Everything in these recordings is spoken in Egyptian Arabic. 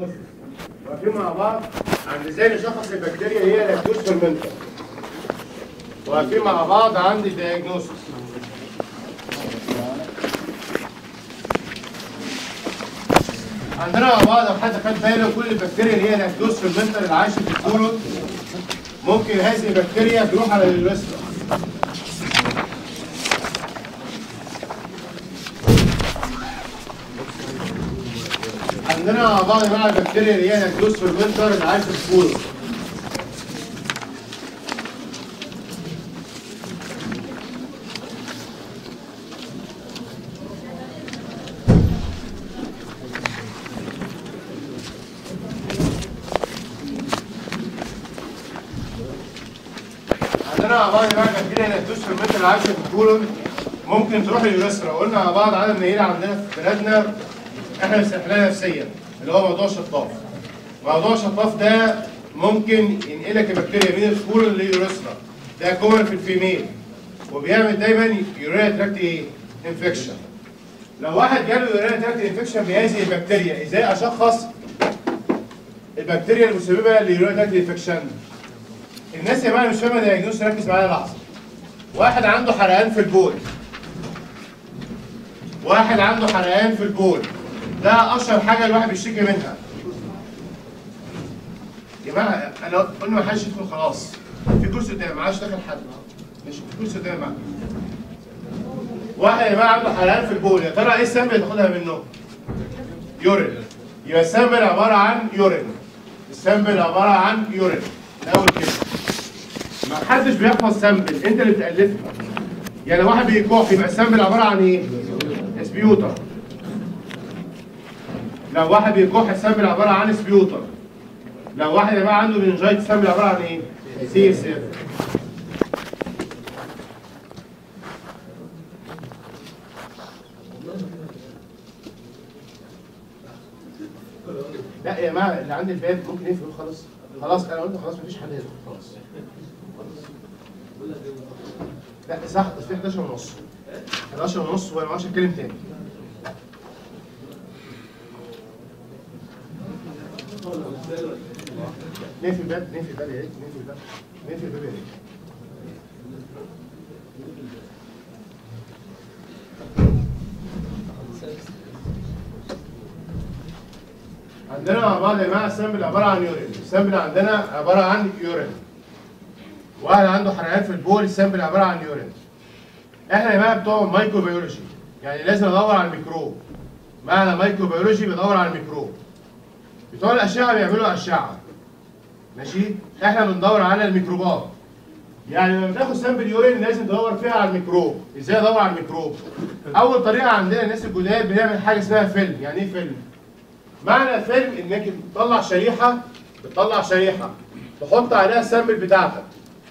واقفين مع بعض عند ازاي نشخص البكتيريا اللي هي لاكتوز فيرمنتر واقفين مع بعض عند الدياجنوستس عندنا مع بعض لو حد خد باله كل البكتيريا اللي هي لاكتوز فيرمنتر اللي عايشه في الكولون ممكن هذه البكتيريا تروح على اليوريثرا عندنا مع بعض بقى البكتيريا اللي هي لاكتوز فيرمنتر اللي عايشه في الكولون عندنا مع بعض بقى البكتيريا اللي لاكتوز فيرمنتر اللي عايشه في الكولون ممكن تروح اليوريثرا قلنا مع بعض عدد منيل عندنا في بلادنا احنا بنستحملها نفسيا اللي هو موضوع الشطاف موضوع الشطاف ده ممكن ينقلك البكتيريا من الكولون لليوريثرا ده كومن في الفيميل وبيعمل دايما يوريا تراكت انفكشن لو واحد جاله يوريا تراكت انفكشن بهذه البكتيريا ازاي اشخص البكتيريا المسببه لليوريا تراكت انفكشن الناس يا جماعه مش فاهمه دايجنوز ركز معايا لحظه واحد عنده حرقان في البول واحد عنده حرقان في البول ده اشهر حاجه الواحد بيشتكي منها يا جماعه انا قلنا ما حدش يدخل خلاص في كرسي قدام ما عادش داخل حد مش في كرسي قدام معاك واحد يا جماعه عنده حرقان في البول يا ترى ايه السامبل اللي تاخدها منه؟ يورين يبقى السامبل عباره عن يورين السامبل عباره عن يورين الاول كده ما حدش بيحفظ سامبل انت اللي بتالفها يعني واحد بيكح يبقى السامبل عباره عن ايه؟ سبيوتر لو واحد بيكح السامبل عباره عن سبيوتر لو واحد يا جماعه عنده مننجايت السامبل عباره عن ايه؟ سي اس اف لا يا جماعه اللي عند الباب ممكن يقفل خلاص خلاص انا قلت خلاص مفيش حد يدخل خلاص لا صح في 11 ونص 11 ونص وانا ما اعرفش اتكلم تاني نقفل الباب نقفل الباب يا ريت نقفل الباب نقفل الباب يا ريت عندنا مع بعض يا جماعه السامبل عباره عن يورين السامبل عندنا عباره عن يورين واحد عنده حرقان في البول السامبل عباره عن يورين احنا يا جماعه بتوع مايكروبيولوجي يعني لازم ادور على الميكروب معنى مايكروبيولوجي بدور على الميكروب بتوع الاشعه بيعملوا اشعه ماشي احنا بندور على الميكروبات يعني لما بتاخد سامبل يورين لازم تدور فيها على الميكروب ازاي ادور على الميكروب اول طريقه عندنا الناس الجداد بنعمل حاجه اسمها فيلم يعني ايه فيلم معنى الفيلم انك بتطلع شريحه بتطلع شريحه تحط عليها السامبل بتاعتك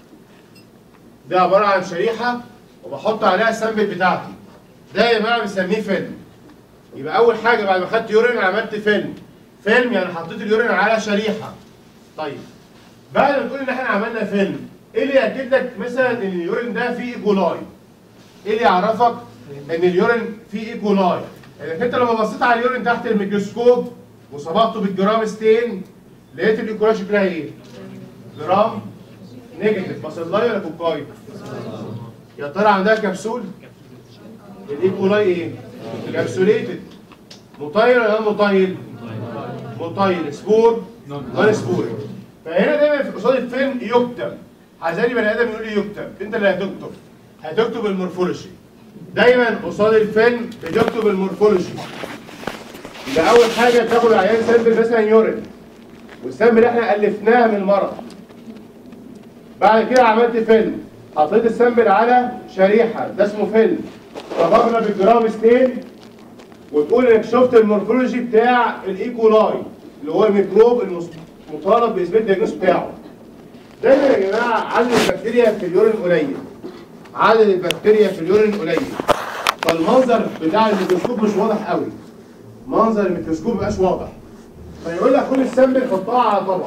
ده عباره عن شريحه وبحط عليها السامبل بتاعتي ده يا جماعه بنسميه فيلم يبقى اول حاجه بعد ما خدت يورين عملت فيلم فيلم يعني حطيت اليورين على شريحه طيب بعد ما تقول ان احنا عملنا فيلم ايه اللي ياكد لك مثلا ان اليورين ده فيه ايكولاي ايه اللي يعرفك ان اليورين فيه ايكولاي انك انت لما بصيت على اليورين تحت الميكروسكوب وصبغته بالجرام ستين لقيت الايكولاي شكلها ايه جرام نيجاتيف باسلاي ولا كوكاي يا ترى عندها كبسول الايكولاي ايه كبسوليتد مطير ولا غير مطير مطير سبور غير سبور فهنا دايما في قصاد الفيلم يكتب عايزاني بني ادم يقول لي يكتب انت اللي هتكتب هتكتب المورفولوجي دايما قصاد الفيلم بتكتب المورفولوجي يبقى اول حاجه بتاخد عيان سامبل مثلا يورين والسامبل احنا الفناها من المرض بعد كده عملت فيلم حطيت السامبل على شريحه ده اسمه فيلم صبغنا بالجرام ستين وتقول انك شفت المورفولوجي بتاع الايكولاي اللي هو الميكروب المطالب باثبات الدياجنوز بتاعه دايما يا جماعه عدد البكتيريا في اليورين قليل عدد البكتيريا في اليورين قليل فالمنظر بتاع الميكروسكوب مش واضح قوي منظر الميكروسكوب مبقاش واضح فيقول لك خد السامبل حطها على طبق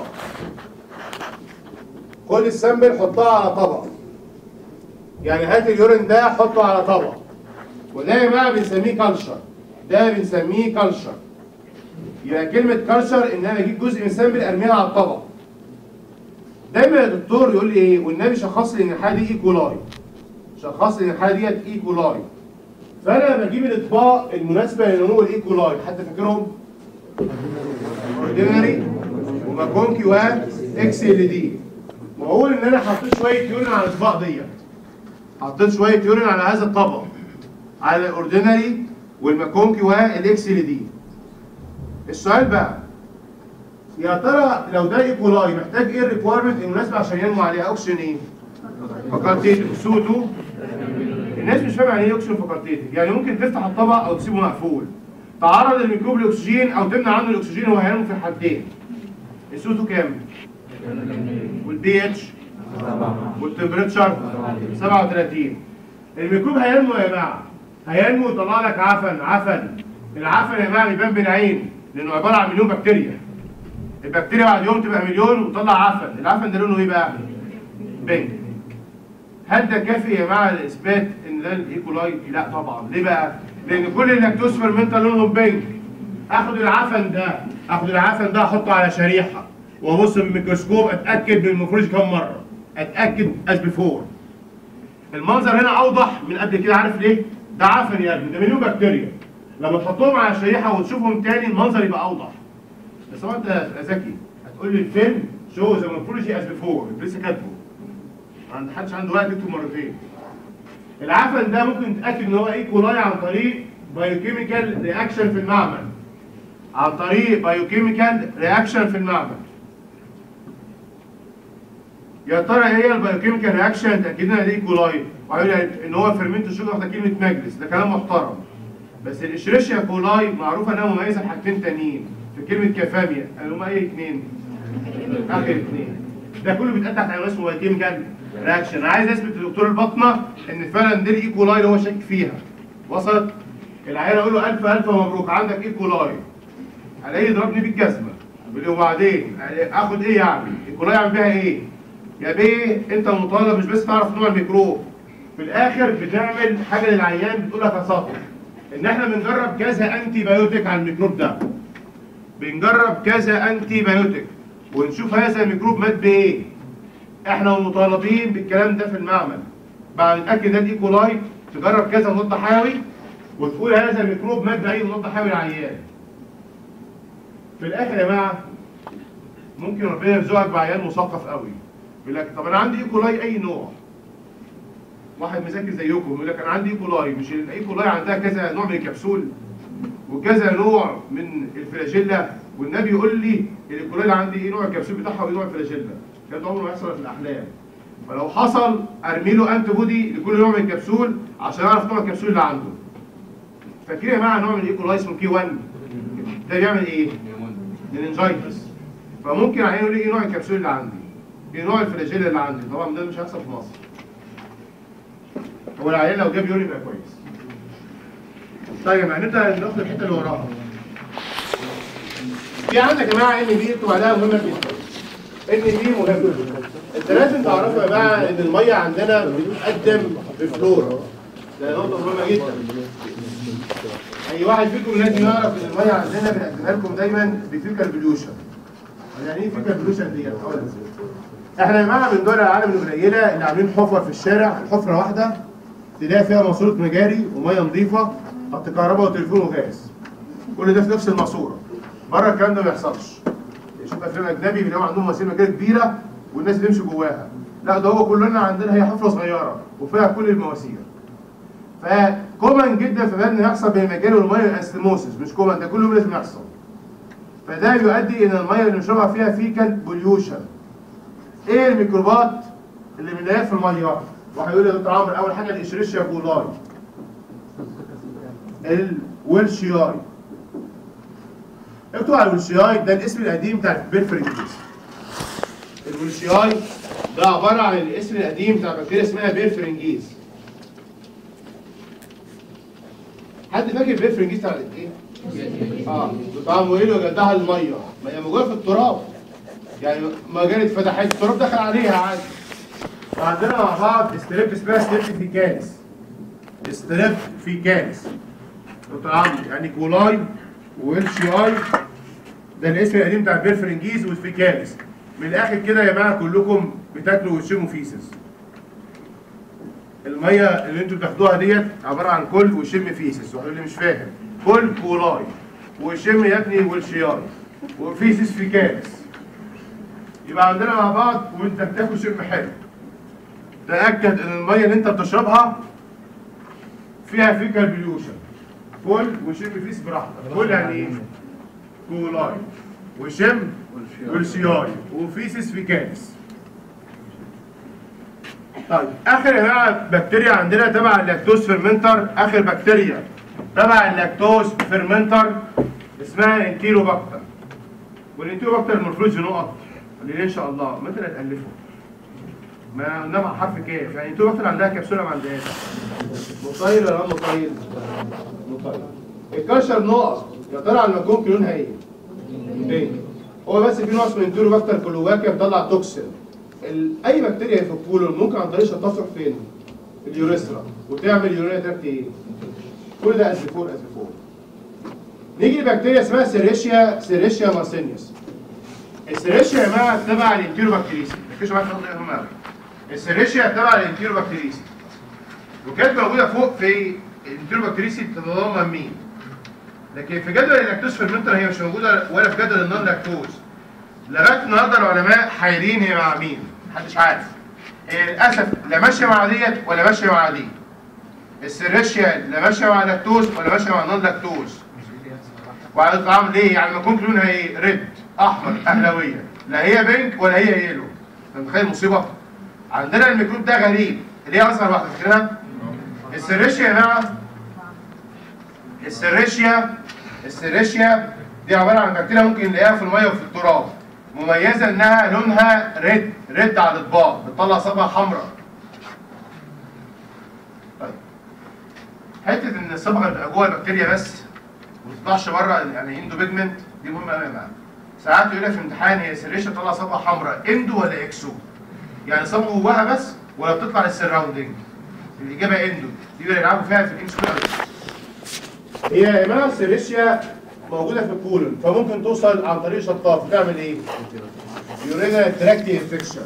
خد السامبل حطها على طبق يعني هات اليورين ده حطه على طبق وده يا جماعه بنسميه كلشر ده بنسميه كلشر يبقى كلمه كلتشر ان انا اجيب جزء من سامبل ارميها على الطبق دايما يا دكتور يقول لي ايه والنبي شخص لي ان الحاله دي ايكولاي شخص لي ان الحاله ديت ايكولاي فانا بجيب الاطباق المناسبه لنمو الايكولاي حد فاكرهم؟ اوردينري وماكونكي واكس ال دي واقول ان انا حطيت شويه يورين على الاطباق ديت حطيت شويه يورين على هذا الطبق على الاوردينري والماكونكي والاكس ال دي السؤال بقى يا ترى لو ده ايكولاي محتاج ايه الريكويرمنت المناسبه عشان ينمو عليها اوكسجين ايه؟ فاكولتيتيف سودو الناس مش فاهمه يعني ايه اوكسجين فاكولتيتيف يعني ممكن تفتح الطبق او تسيبه مقفول تعرض الميكروب للاكسجين او تمنع عنه الاكسجين وهو هينمو في الحالتين السودو كام؟ والبي اتش والتمبريتشر 37 الميكروب هينمو يا جماعه هينمو يطلع لك عفن عفن العفن يا جماعه بيبان بالعين لانه عباره عن مليون بكتيريا البكتيريا بعد يوم تبقى مليون وتطلع عفن العفن ده لونه ايه بقى بينك هل ده كافي يا جماعه لاثبات ان ده الايكولاي لا طبعا ليه بقى لان كل اللاكتوز فيرمنتا لونهم بينك اخد العفن ده اخد العفن ده احطه على شريحه وابص بالميكروسكوب اتاكد من المفروش كم مره اتاكد از بيفور المنظر هنا اوضح من قبل كده عارف ليه ده عفن يا ابني ده مليون بكتيريا لما تحطهم على شريحه وتشوفهم تاني المنظر يبقى اوضح بس هو انت يا ذكي هتقول لي الفيلم شو ذا مورفولوجي از بيفور لسه كاتبه ما حدش عنده وقت يكتب مرتين العفن ده ممكن تتاكد ان هو ايكولاي عن طريق بايوكيميكال رياكشن في المعمل عن طريق بايوكيميكال رياكشن في المعمل يا ترى ايه هي البايوكيميكال رياكشن تاكدنا ان دي ايكولاي وهيقول لي ان هو فيرمنت شوجر ده كلمه مجلس ده كلام محترم بس الاشريشيا كولاي معروفه انها مميزه بحاجتين تانيين في كلمه كافاميا اللي هم اي اثنين اخر اثنين ده كله بيتقال تحت عنوان اسمه بايوكيميكال رياكشن انا عايز اثبت لدكتور البطنه ان فعلا دي الايكولاي اللي هو شاك فيها وصلت العيال اقول له الف الف مبروك عندك ايكولاي الاقيه يضربني بالجزمه يقول لي وبعدين اخد ايه يعني ايكولاي اعمل بيها ايه يا بيه انت مطالب مش بس تعرف نوع الميكروب في الاخر بتعمل حاجه للعيان بتقول لك يا سطر ان احنا بنجرب كذا انتي بايوتيك على الميكروب ده بنجرب كذا انتي بايوتيك ونشوف هذا الميكروب مات بايه احنا مطالبين بالكلام ده في المعمل بعد نتاكد ده الايكولاي تجرب كذا مضاد حيوي وتقول هذا الميكروب مات باي مضاد حيوي العيان في الاخر يا جماعه ممكن ربنا يرزقك بعيان مثقف قوي يقول لك طب انا عندي ايكولاي اي نوع واحد مذاكر زيكم يقول لك انا عندي ايكولاي مش الايكولاي عندها كذا نوع من الكبسول وكذا نوع من الفلاجيلا والنبي يقول لي الايكولاي اللي عندي ايه نوع الكبسول بتاعها وايه نوع الفلاجيلا الكلام ده عمره ما يحصل في الاحلام فلو حصل ارمي له انتي بودي لكل نوع من الكبسول عشان اعرف نوع الكبسول اللي عنده فاكرين يا جماعه نوع من الايكولاي اسمه كي 1 ده بيعمل ايه؟ مننجايتس فممكن عيان يقول لي ايه نوع الكبسول اللي عندي؟ ايه نوع الفلاجيلا اللي عندي؟ طبعا ده مش هيحصل في مصر هو العيان لو جاب يوري يبقى كويس طيب هنبدا ناخد الحته اللي وراها في عندك يا جماعه ان بي انتوا بعدها مهمه جدا ان بي مهمه انت لازم تعرفوا يا جماعه ان الميه عندنا بتتقدم بفلور ده نقطه مهمه جدا اي واحد فيكم لازم يعرف ان الميه عندنا بنقدمها لكم دايما بفيكال بليوشن يعني ايه فيكال بليوشن ديت هقول لك. احنا يا جماعه من دول العالم القليله اللي عاملين حفر في الشارع حفره واحده تلاقي فيها ماسوره مجاري وميه نظيفه خط كهرباء وتليفون وغاز كل ده في نفس الماسوره بره الكلام ده ما بيحصلش شوف افلام اجنبي بيلاقوا عندهم ماسوره مجاري كبيره والناس بتمشي جواها لا ده هو كلنا عندنا هي حفره صغيره وفيها كل المواسير فكومن جدا في بالنا يحصل بين المجاري والميه انستموسيس مش كومن ده كل يوم لازم يحصل فده بيؤدي ان الميه اللي بنشربها فيها فيكال بوليوشن ايه الميكروبات اللي بنلاقيها في الميه واحد يقول لي يا دكتور عمرو اول حاجه الاشريشيا كولاي الويلشياي اكتبوا على الويلشياي ده الاسم القديم بتاع البيرفرنجيز الويلشياي ده عباره عن الاسم القديم بتاع بكتيريا اسمها بيرفرنجيز حد فاكر بيرفرنجيز بتاع ايه؟ اه طعمه ايه لو جدها الميه ما هي موجوده في التراب يعني ما جالت فتحت التراب دخل عليها عادي وعندنا مع بعض ستريب اسمها ستريب فيكانس ستريب فيكانس دكتور عمرو يعني كولاي ويلشي اي ده الاسم القديم بتاع البرفرنجيز والفيكاليس من الاخر كده يا جماعه كلكم بتاكلوا وتشموا فيسس الميه اللي انتوا بتاخدوها ديت عباره عن كل وشم فيسس واحد اللي مش فاهم كل كولاي وشم يا ابني والشياط وفيسس فيكاليس يبقى عندنا مع بعض وانت بتاكل شم حلو تاكد ان الميه اللي انت بتشربها فيها فيكال بليوشن كل وشم فيس براحتك كل يعني ايه كولاي وشم والشياي وفيسس فيكاليس طيب اخر يا جماعه بكتيريا عندنا تبع اللاكتوز فيرمنتر اخر بكتيريا تبع اللاكتوز فيرمنتر اسمها انتيروباكتر والانتيروباكتر المفروض نقط ليه ان شاء الله متى تالفه ما قلنا مع حرف كاف يعني انتيروباكتر عندها كبسوله ما عندهاش مطير ولا مطير مطير الكشر نقط يا ترى على المكون لونها ايه؟ بينك هو بس في نوع اسمه انتيروباكتر كلواكيا بيطلع توكسين ال- اي بكتيريا في الكولون ممكن عن طريق شطاف تروح فين؟ اليوريثرا وتعمل يوريا تراكت ايه؟ كل ده ازيفور ازيفور نيجي لبكتيريا اسمها سيريشيا سيريشيا مارسينيوس السيريشيا يا جماعه تبع الانتيروبكتيريسي ركزوا معايا في النقطه دي مهمه قوي السيريشيا تبع الانتيروبكتيريسي وكانت موجوده فوق في الانتيروبكتيريسي بتتضمن مين؟ لكن في جدول اللاكتوز فيرمنتر هي مش موجوده ولا في جدول النون لاكتوز لغايه النهارده العلماء حايرين هي مع مين؟ محدش عارف هي للاسف لا ماشيه مع ديت ولا ماشيه مع دي السيريشيا لا ماشيه مع لاكتوز ولا ماشيه مع نون لاكتوز وعلى الطعام ليه؟ يعني لما يكون لونها ايه؟ ريد احمر اهلاويه لا هي بينك ولا هي يلو انت متخيل المصيبه؟ عندنا الميكروب ده غريب اللي هي اصغر واحده فاكرها؟ السيريشيا يا جماعه السيريشيا السيريشيا دي عباره عن بكتيريا ممكن نلاقيها في الميه وفي التراب مميزه انها لونها ريد ريد على الاطباق بتطلع صبغه حمراء طيب حته ان الصبغه تبقى جوه البكتيريا بس وما تطلعش بره يعني اندو بيجمنت دي مهمه قوي يا جماعه ساعات يقول لك في امتحان هي سيريشيا تطلع صبغه حمراء اندو ولا اكسو يعني صبغه جواها بس ولا بتطلع للسراوندنج الاجابه اندو دي بيلعبوا فيها في الانسو هي يا جماعه السيريشيا موجوده في الكولون فممكن توصل عن طريق شطاف تعمل ايه؟ يورينا تراكتي انفكشن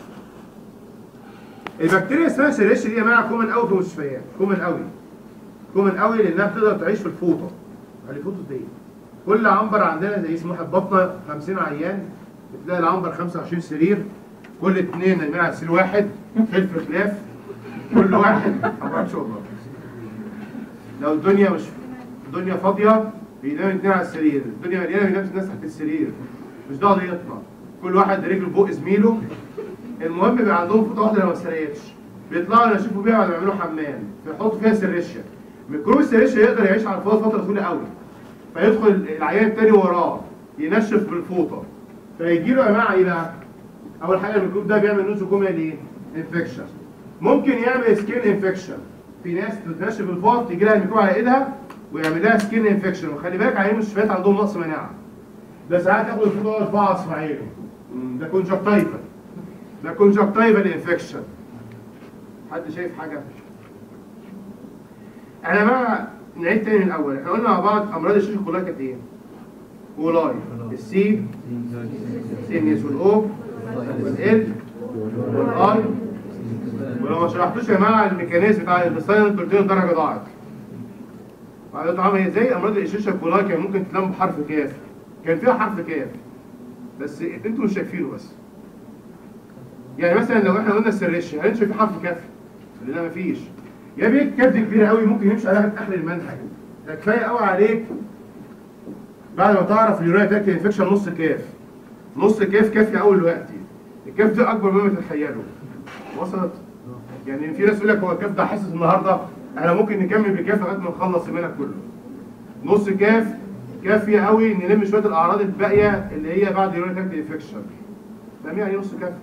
البكتيريا اسمها سيريشيا دي يا جماعه كومن قوي في المستشفيات كومن قوي كومن قوي لانها بتقدر تعيش في الفوطه يعني الفوطه دي كل عنبر عندنا زي اسمه واحد بطنه 50 عيان بتلاقي العنبر 25 سرير كل اثنين نايمين على سرير واحد خلف خلاف كل واحد ما بعرفش والله لو الدنيا مش الدنيا فاضيه بينام اتنين على السرير الدنيا مليانه بينام الناس تحت السرير مش دعوه يطلع كل واحد رجله فوق زميله المهم بيبقى عندهم فوطه واحده لو ما سرقتش بيطلعوا يشوفوا بيها بعد ما يعملوا حمام فيحطوا فيها سريشيا ميكروب السريشيا يقدر يعيش على الفوطه فتره طويله قوي فيدخل العيان التاني وراه ينشف بالفوطه فيجي له يا جماعه ايه بقى؟ اول حاجه الميكروب ده بيعمل نوزوكوميا ليه؟ انفكشن ممكن يعمل سكين انفكشن في ناس بتنشف الفوط تيجي لها الميكروب على ايدها ويعمل لها سكين انفكشن وخلي بالك عيان المستشفيات عندهم نقص مناعه ده ساعات ياخد الفوطه يرفعها في عينه مم، ده كونجكتيفا ده كونجكتيفا انفكشن حد شايف حاجه؟ احنا بقى نعيد تاني من الاول احنا قلنا مع بعض امراض الشيشه كلها كانت ايه؟ ولاي السي سينيس والاو والال والاي ولو ما شرحتوش يا جماعه الميكانيزم بتاع الانتستين بروتين درجه ضاعت بعد طبعا هي زي امراض الشيشه كلها كان ممكن تلم بحرف كاف كان فيها حرف كاف بس انتوا مش شايفينه بس يعني مثلا لو احنا قلنا السريشيا هل انتوا شايفين حرف كاف؟ لا مفيش يا بيه الكاف دي كبيره قوي ممكن يمشي عليها لغايه اخر المنهج ده كفايه قوي عليك بعد ما تعرف اليوريا تاكل انفكشن نص كاف نص كاف كافي اول دلوقتي الكاف ده اكبر مما تتخيله وصلت يعني في ناس يقول لك هو الكاف ده حاسس النهارده احنا ممكن نكمل بكاف لغايه ما نخلص المنهج كله نص كاف كافيه قوي نلم شويه الاعراض الباقيه اللي هي بعد يوريا تاكل انفكشن فاهمين يعني إيه نص كاف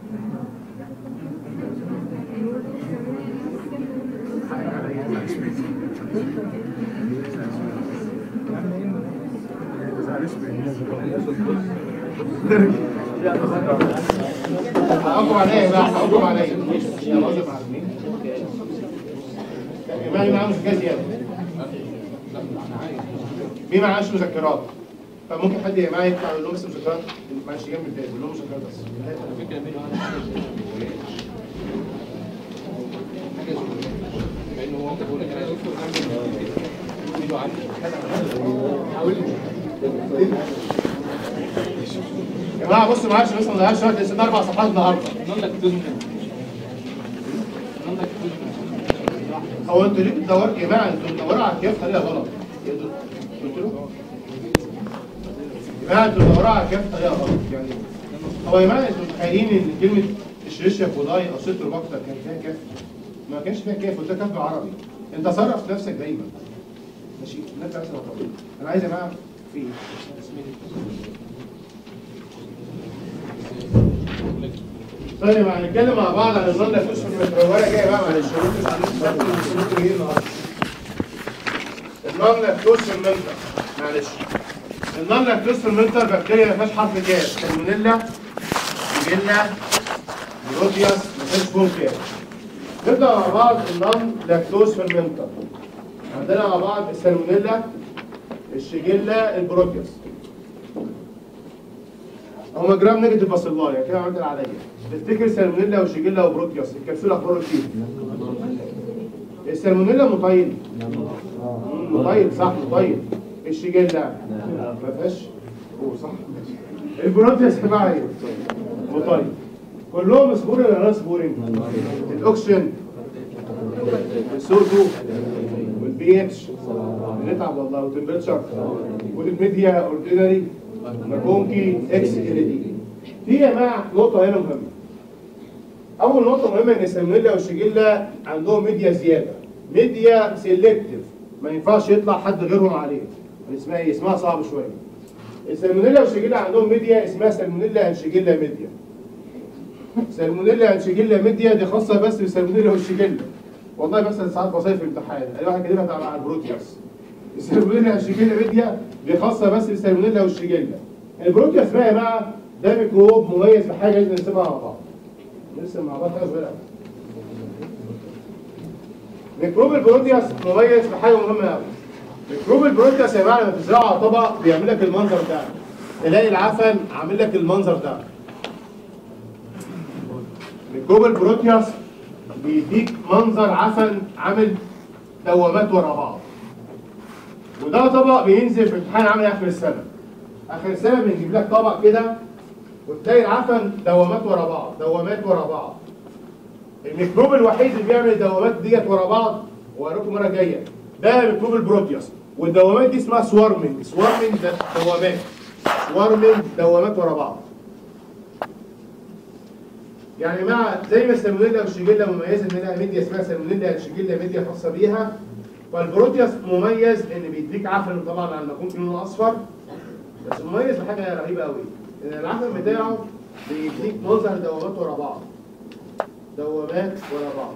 حقكم عليا بقى حقكم عليا يا راجل مع مين؟ مين معاه مذكرات يا مين معاش مذكرات؟ طب ممكن حد يا جماعه يطلع يقول لهم بس مذكرات معلش جنب الباب يقول لهم مذكرات بس على فكره ميدو عنده حاجه زي مع انه هو بقول لك انا دكتور ميدو عنده يا جماعه بصوا معايا عشان بس ما نضيعش وقت لسه اربع صفحات النهارده نون لاكتوز نون لاكتوز هو انتوا ليه بتدوروا يا جماعه انتوا بتدوروا على الكيف طريقه غلط انتوا قلت له يا جماعه انتوا بتدوروا على الكيف طريقه غلط يعني هو يا جماعه انتوا متخيلين ان كلمه الشريشة فولاي او ستر بكتر كان فيها كاف ما كانش فيها كاف وده كاف بالعربي انت صرف نفسك دايما ماشي نرجع بس للموضوع. انا عايز يا جماعه في ايه؟ طيب هنتكلم مع بعض عن النون لاكتوز في المتروله جايه بقى معلش هو انتوا مش عارفين الشروط ايه النهارده النون لاكتوز في المنتر معلش النون لاكتوز في المنتر بكتيريا ما فيهاش حرف كاف سالمونيلا جيلا بروتياس ما فيهاش فول كاف نبدا مع بعض النون لاكتوز في المنتر عندنا مع بعض السالمونيلا الشيجيلا البروتياس هما جرام نيجاتيف باسيلاي كده عملت اللي عليا تفتكر سالمونيلا وشيجيلا وبروتياس الكبسوله اخباره ايه؟ السالمونيلا مطيل مم، مطيل صح مطيل الشيجيلا ما فيهاش هو صح البروتياس يا جماعه ايه؟ مطيل كلهم سبورين ولا ناس سبورين؟ الاكسجين السودو والبي اتش بنتعب والله والتمبرتشر والميديا اوردينري ماكونكي اكس ال دي في يا جماعه نقطه هنا مهمه اول نقطه مهمه ان السالمونيلا والشيجيلا عندهم ميديا زياده ميديا سيلكتيف ما ينفعش يطلع حد غيرهم عليه اسمها ايه اسمها صعب شويه السالمونيلا والشيجيلا عندهم ميديا اسمها سالمونيلا انشيجيلا ميديا سالمونيلا انشيجيلا ميديا دي خاصه بس بالسالمونيلا والشيجيلا والله بس ساعات بصير في الامتحان اي واحد كاتبها تبع على البروتياس السالمونيلا والشيجيلا ميديا دي خاصه بس بالسالمونيلا والشيجيلا البروتياس بقى يا جماعه ده ميكروب مميز بحاجه لازم نسيبها مع بعض نرسم مع بعض حاجه صغيره أوي. ميكروب البروتياس مميز بحاجه مهمه قوي ميكروب البروتياس يا جماعه لما تزرعه على طبق بيعمل لك المنظر ده تلاقي العفن عامل لك المنظر ده ميكروب البروتياس بيديك منظر عفن عامل دوامات ورا بعض وده طبق بينزل في امتحان عملي اخر السنه اخر السنه بنجيب لك طبق كده وتلاقي العفن دوامات ورا بعض دوامات ورا بعض الميكروب الوحيد اللي بيعمل الدوامات ديت ورا بعض وهوريكم مره جايه ده ميكروب البروتيوس والدوامات دي اسمها سوارمنج سوارمنج ده دوامات سوارمنج دوامات ورا بعض يعني يا جماعه زي ما السالمونيلا والشيجيلا مميزه ان لها ميديا اسمها سالمونيلا الشيجيلا ميديا خاصه بيها فالبروتيوس مميز ان بيديك عفن طبعا على المكون في لونه اصفر بس مميز بحاجه رهيبه قوي ان العفن بتاعه بيديك منظر دوامات ورا بعض دوامات ورا بعض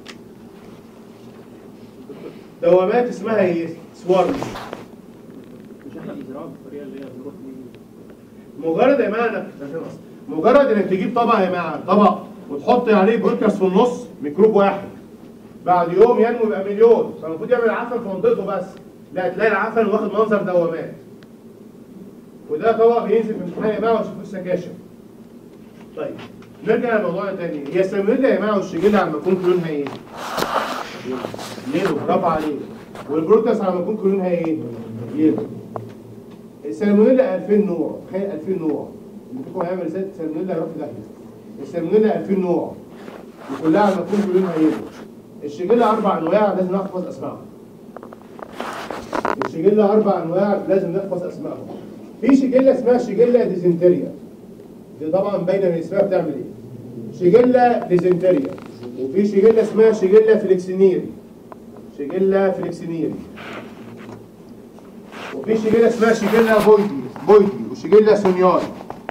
دوامات اسمها ايه؟ سوارم مش احنا بنزرعها بالطريقه اللي هي بنروح بيه مجرد يا جماعه انك مجرد انك تجيب طبق يا جماعه طبق وتحط عليه بروتكاس في النص ميكروب واحد بعد يوم ينمو يبقى مليون فالمفروض يعمل عفن في منطقته بس لا تلاقي العفن واخد منظر دوامات وده طبق بينزل في امتحان يا جماعه وتشوفوا السكاشن طيب نرجع لموضوعنا تاني هي السالمونيلا يا جماعه والشيجيلا على ما يكون لونها ايه؟ يلو برافو عليك والبروتاس على ما يكون لونها ايه؟ يلو السالمونيلا 2000 نوع تخيل 2000 نوع ممكن هيعمل رساله سالمونيلا يروح في داهيه السالمونيلا 2000 نوع وكلها على ما يكون لونها يلو الشيجيلا اربع انواع لازم نحفظ اسمائهم الشيجيلا اربع انواع لازم نحفظ اسمائهم في شيجيلا اسمها شيجيلا ديزنتريا دي طبعا باينه من اسمها بتعمل ايه شيجيلا ديزنتريا وفي شيجيلا اسمها شيجيلا فليكسينيري شيجيلا فليكسينيري وفي شيجيلا اسمها شيجيلا بويدي بويدي وشيجيلا سونياي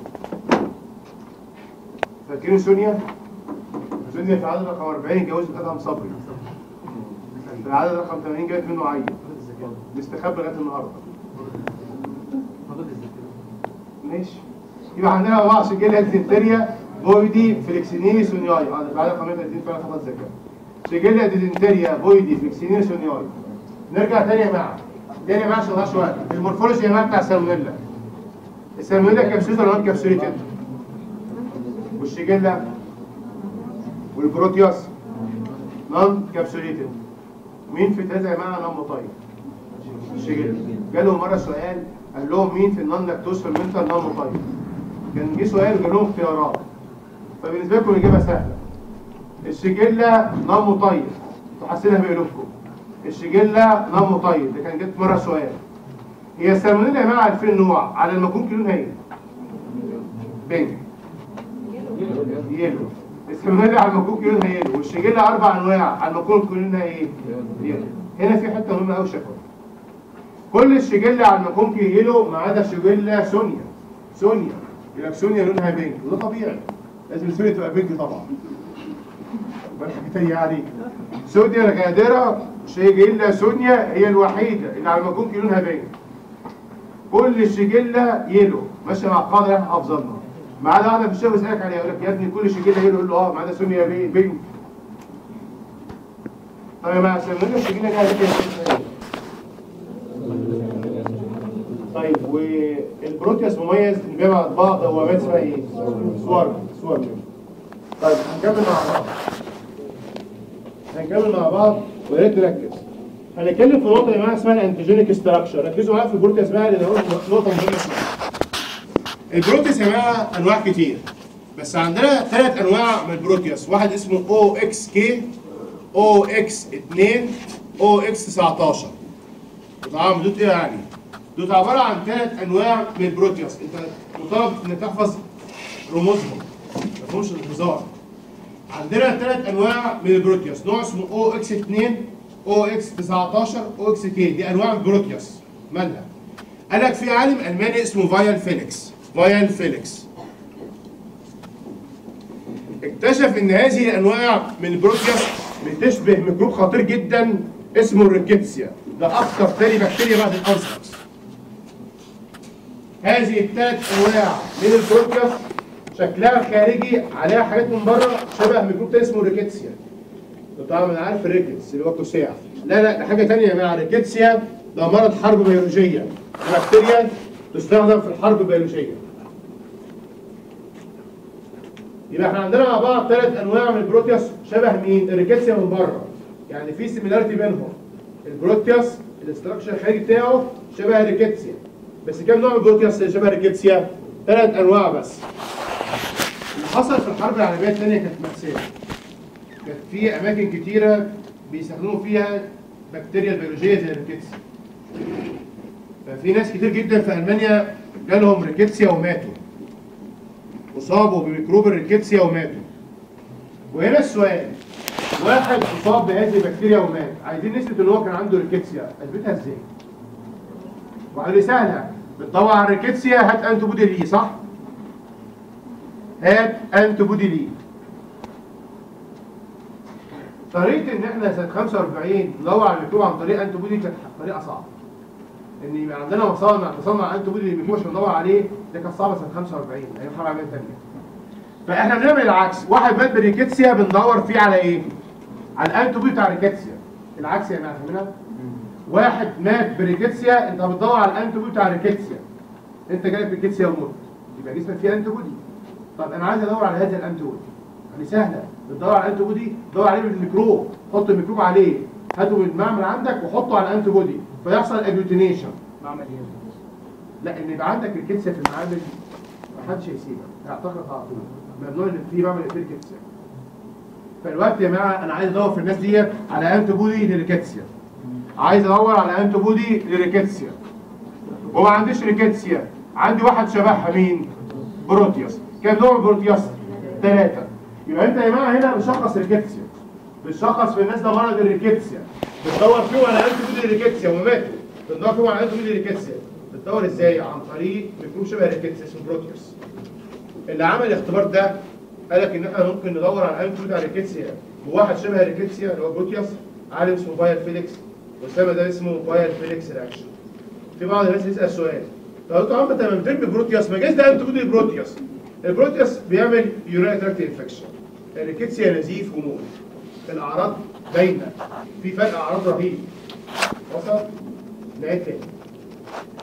فاكرين سونيا؟ سونيا في العدد رقم 40 اتجوزت ادهم صبري في العدد رقم 80 جابت منه عيل مستخبي لغايه النهارده ماشي يبقى عندنا اربعه شيجيلا ديزنتريا بويدي فليكسينيري سونياي في العدد رقم 130 فعلا خطأ ذكاء شيجيلا ديزنتريا بويدي فليكسينيري سونياي نرجع تاني يا جماعه تاني يا جماعه عشان ملهاش وقت المورفولوجي يا جماعه بتاع السالمونيلا السالمونيلا كابسوليتد ولا نون كابسوليتد والشيجيلا والبروتيوس نون كابسوليتد مين في الثلاثه يا جماعه نون مطيب الشيجيلا جالهم مره سؤال قال لهم مين في النون لاكتوز فيرمنتال نون مطيب كان جه سؤال وجاب لهم اختيارات فبالنسبه لكم الاجابه سهله الشيجيلا نون مطيب انتوا حاسينها بقلوبكم الشيجيلا نون مطيب ده كان جت مره سؤال هي السالمونيلا يا جماعه 2000 نوع على المكون لونها ايه؟ بينك يلو السالمونيلا على المكون لونها يلو والشيجيلا اربع انواع على المكون لونها ايه؟ يلو هنا في حته مهمه قوي شكوى كل الشيجيلا على المكون يلو ما عدا شيجيلا سونيا سونيا يقول لك سونيا لونها بينك وده طبيعي لازم سونيا تبقى بينك طبعا بقى حاجه تانيه عليك سونيا الغادره شيجيلا سونيا هي الوحيده اللي على المكون لونها بينك كل الشجله يلو ماشي مع القاعده اللي احنا حافظينها ما عدا واحده في الشغل يسالك عليها يقول لك يا ابني كل شجله يلو يقول له اه ما عدا سونيا بي- بينك طب يا جماعه سمونا الشجله دي هتبقى طيب والبروتياس مميز ان بيبعت بعض هو اسمها ايه؟ صور صور طيب هنكمل مع بعض هنكمل مع بعض ويا ريت نركز هنتكلم في نقطه يا جماعه اسمها الانتيجينيك ستراكشر ركزوا معايا في البروتياس بقى لان هقول نقطه مهمه شويه البروتياس يا جماعه انواع كتير بس عندنا ثلاث انواع من البروتياس واحد اسمه او اكس كي او اكس 2 او اكس 19 طبعا دول ايه يعني دول عباره عن ثلاث انواع من البروتياس انت مطالب انك تحفظ رموزهم ما فيهمش انتظار عندنا ثلاث انواع من البروتياس نوع اسمه او اكس 2 او اكس 19 او اكس كي دي انواع البروتياس مالها قال لك في عالم الماني اسمه فايال فيليكس فايال فيليكس اكتشف ان هذه الانواع من البروتياس بتشبه ميكروب خطير جدا اسمه الريكيتسيا ده اخطر تاني بكتيريا بعد الانثراكس هذه الثلاث انواع من البروتياس شكلها الخارجي عليها حاجات من بره شبه ميكروب تاني اسمه ريكيتسيا طبعا انا عارف الريكتس اللي هو كوسيع لا لا ده حاجه ثانيه يا جماعه ريكيتسيا ده مرض حرب بيولوجيه بكتيريا تستخدم في الحرب البيولوجيه يبقى احنا عندنا مع بعض ثلاث انواع من البروتياس شبه مين؟ الريكيتسيا من بره يعني في سيميلاريتي بينهم البروتياس الاستراكشر الخارجي بتاعه شبه الريكيتسيا بس كام نوع من البروتياس اللي شبه الريكيتسيا؟ ثلاث انواع بس اللي حصل في الحرب العالميه الثانيه كانت مأساة كانت في اماكن كتيره بيستخدموا فيها بكتيريا البيولوجيه زي الريكيتسيا ففي ناس كتير جدا في المانيا جالهم ريكيتسيا وماتوا اصابوا بميكروب الريكيتسيا وماتوا وهنا السؤال واحد اصاب بهذه البكتيريا ومات عايزين نثبت ان هو كان عنده ريكيتسيا اثبتها ازاي؟ وقال لي سهله بتدور على الريكيتسيا هات انتي بودي ليه صح؟ هات انتي بودي ليه طريقه ان احنا سنه 45 ندور على الميكروب عن طريق انتي بودي كانت طريقه صعبه ان يبقى عندنا مصانع تصنع انتي بودي للميكروب عشان ندور عليه ده كانت صعبه سنه 45 ايام الحرب العالميه الثانيه فاحنا بنعمل العكس واحد مات بريكيتسيا بندور فيه على ايه؟ على الانتي بودي بتاع الريكيتسيا العكس يا جماعه فاهمينها؟ واحد مات بريكيتسيا انت بتدور على الانتي بودي بتاع الريكيتسيا انت جالك ريكيتسيا ومت يبقى جسمك فيه انتي بودي طب انا عايز ادور على هذا الانتي بودي يعني سهله بتدور على الانتي بودي دور عليه بالميكروب حط الميكروب عليه هاته من المعمل عندك وحطه على الانتي بودي فيحصل اجلوتينيشن معمل ايه؟ لا ان يبقى عندك الكتسه في المعامل ما حدش هيسيبك هيعتقد على طول ممنوع ان في معمل يقفل كتسه فالوقت يا جماعه انا عايز ادور في الناس دي على انتي بودي للريكيتسيا عايز ادور على انتي بودي للريكيتسيا وما عنديش ريكيتسيا عندي واحد شبهها مين بروتياس كام نوع من بروتياس ثلاثه يبقى انت يا جماعه هنا بتشخص ريكيتسيا بتشخص في الناس ده مرض الريكيتسيا بتدور فيهم على انتي بودي للريكيتسيا وماتوا بتدور فيهم على انتي بودي للريكيتسيا بتدور ازاي عن طريق ميكروب شبه الريكيتسيا اسمه بروتيوس اللي عمل الاختبار ده قال لك ان احنا ممكن ندور على انتي بودي على الريكيتسيا بواحد شبه الريكيتسيا اللي هو بروتيوس عالم اسمه فاير فيليكس والسبب ده اسمه فاير فيليكس رياكشن في بعض الناس يسال سؤال طب انتوا عم انت لما بترمي بروتيوس ما جاش ده انتي بودي البروتيوس البروتيوس بيعمل يوريا تراكت انفكشن الريكيتسيا نزيف وموت الاعراض باينه في فرق اعراض رهيب وصل نعيد تاني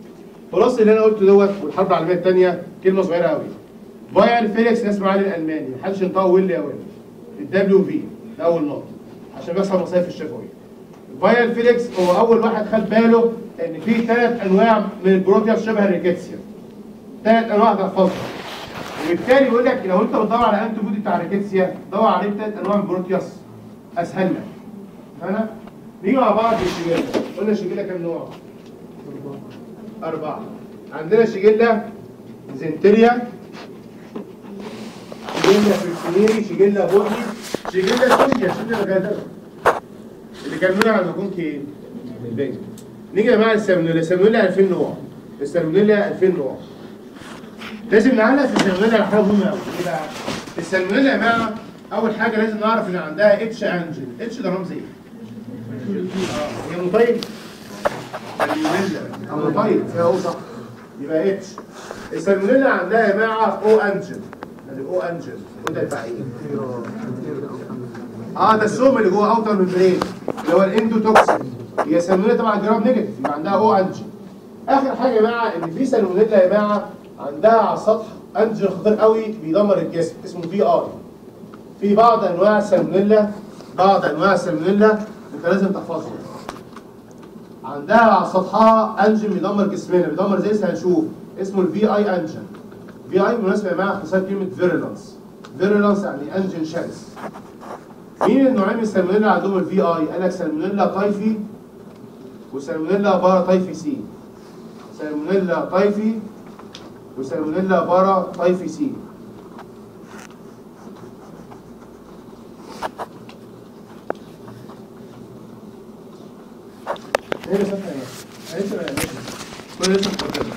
خلاص اللي انا قلته دوت والحرب العالميه الثانيه كلمه صغيره قوي فاير فيليكس اسمه علي الالماني محدش ينطقه ويلي يا ويلي الدبليو في ده اول نقطه عشان بيحصل مصايف الشفوي فاير فيليكس هو اول واحد خد باله ان في ثلاث انواع من البروتياس شبه الريكيتسيا ثلاث انواع تحفظها وبالتالي بيقول لك لو انت بتدور على انتي بودي بتاع الريكيتسيا دور عليه ثلاث انواع من البروتياس اسهل لك فانا نيجي مع بعض الشجيلا قلنا الشجيلا كام نوع؟ أربعة عندنا شجلة زنتريا شجلة فلسطينيري شجلة بورني شجلة سوريا شجلة غادرة اللي كان منها على مكون كي البنك نيجي يا جماعة السالمونيلا السالمونيلا 2000 نوع السالمونيلا 2000 نوع لازم نعلق في السالمونيلا على حاجة مهمة أوي إيه بقى؟ السالمونيلا يا جماعة أول حاجة لازم نعرف إن عندها اتش أنجل اتش ده رمز إيه؟ اه هي مطيب السالمونيلا او طيب فيها او صح يبقى اتش السالمونيلا عندها يا جماعه او انجل يعني او انجل او ده يبقى ايه؟ اه ده السوم اللي جوه اوتر ممبرين اللي هو الاندوتوكسين هي سالمونيلا طبعا جرام نيجاتيف يبقى عندها او انجل اخر حاجه يا جماعه ان في سالمونيلا يا جماعه عندها على السطح انجل خطير قوي بيدمر الجسم اسمه في اي في بعض انواع السالمونيلا بعض انواع السالمونيلا انت لازم تحفظها عندها على سطحها انجن بيدمر جسمنا بيدمر زي لسه هنشوف اسمه الفي اي انجن في اي بالمناسبه يا جماعه اختصار كلمه فيرولانس فيرولانس يعني انجن شرس مين النوعين من السالمونيلا اللي عندهم الفي اي؟ قال لك سالمونيلا تايفي وسالمونيلا بارا تايفي سي سالمونيلا تايفي وسالمونيلا بارا تايفي سي هي صفحة ايه؟ لسه ما كل لسه مقدمة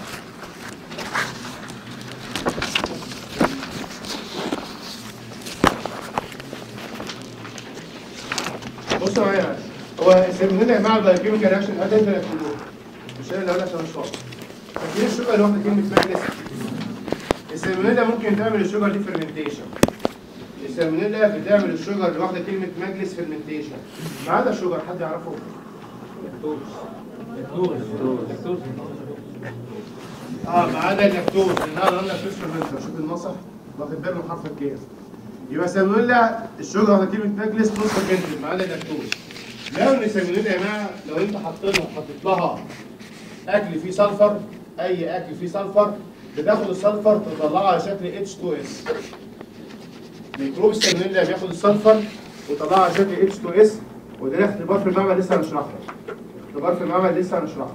بصوا معايا هو السيرمونيلا يا جماعه بايوكيميكال رياكشن ده انت اللي هتقولوه مش انا اللي هقول عشان مش فاضي فاكرين الشوجر اللي واخده كلمه ماجنس السيرمونيلا ممكن تعمل الشوجر دي فيرمنتيشن السيرمونيلا بتعمل الشوجر اللي واخده كلمه ماجلس فيرمنتيشن ما عدا الشوجر حد يعرفه؟ اه ما عدا اللاكتوز النهارده قلنا فيش فيرمنتر شوف النصح واخد باله من حرف الكاف يبقى سالمونيلا الشوجر واخده كلمه ماجلس نص فيرمنتر ما عدا اللاكتوز لو ان سالمونيلا يا جماعه لو انت حطيت لها حطيت لها اكل فيه سلفر اي اكل فيه سلفر بتاخد السلفر تطلعه على شكل H2S ميكروب السالمونيلا بياخد السلفر ويطلعه على شكل H2S وده اختبار في المعمل لسه هنشرحه اختبار في المعمل لسه هنشرحه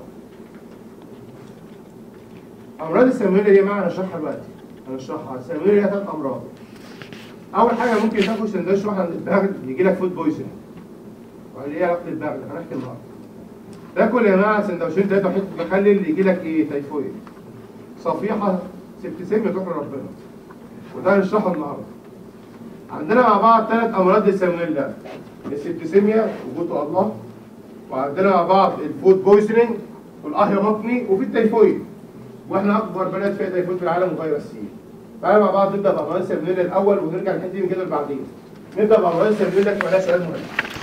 امراض السالمونيلا دي يا جماعه هنشرحها دلوقتي هنشرحها السالمونيلا ليها ثلاث امراض اول حاجه ممكن تاكل سندوتش واحد البغل يجي لك فود بويزن وقال ايه علاقه البغل هنحكي النهارده تاكل يا جماعه سندوتشين ثلاثه وحته مخلل يجي لك ايه تيفويد صفيحه سبتسيميا تروح لربنا وده هنشرحه النهارده عندنا مع بعض ثلاث امراض للسالمونيلا السبتسيميا وجوده الله وعندنا مع بعض الفود بويزنينج والاهيا بطني وفي التيفويد واحنا اكبر بلد فيها تيفويد في العالم وفيروس سي تعالى مع بعض نبدا بامراض السالمونيلا الاول ونرجع للحته دي من كده بعدين نبدا بامراض السالمونيلا في سؤال مهم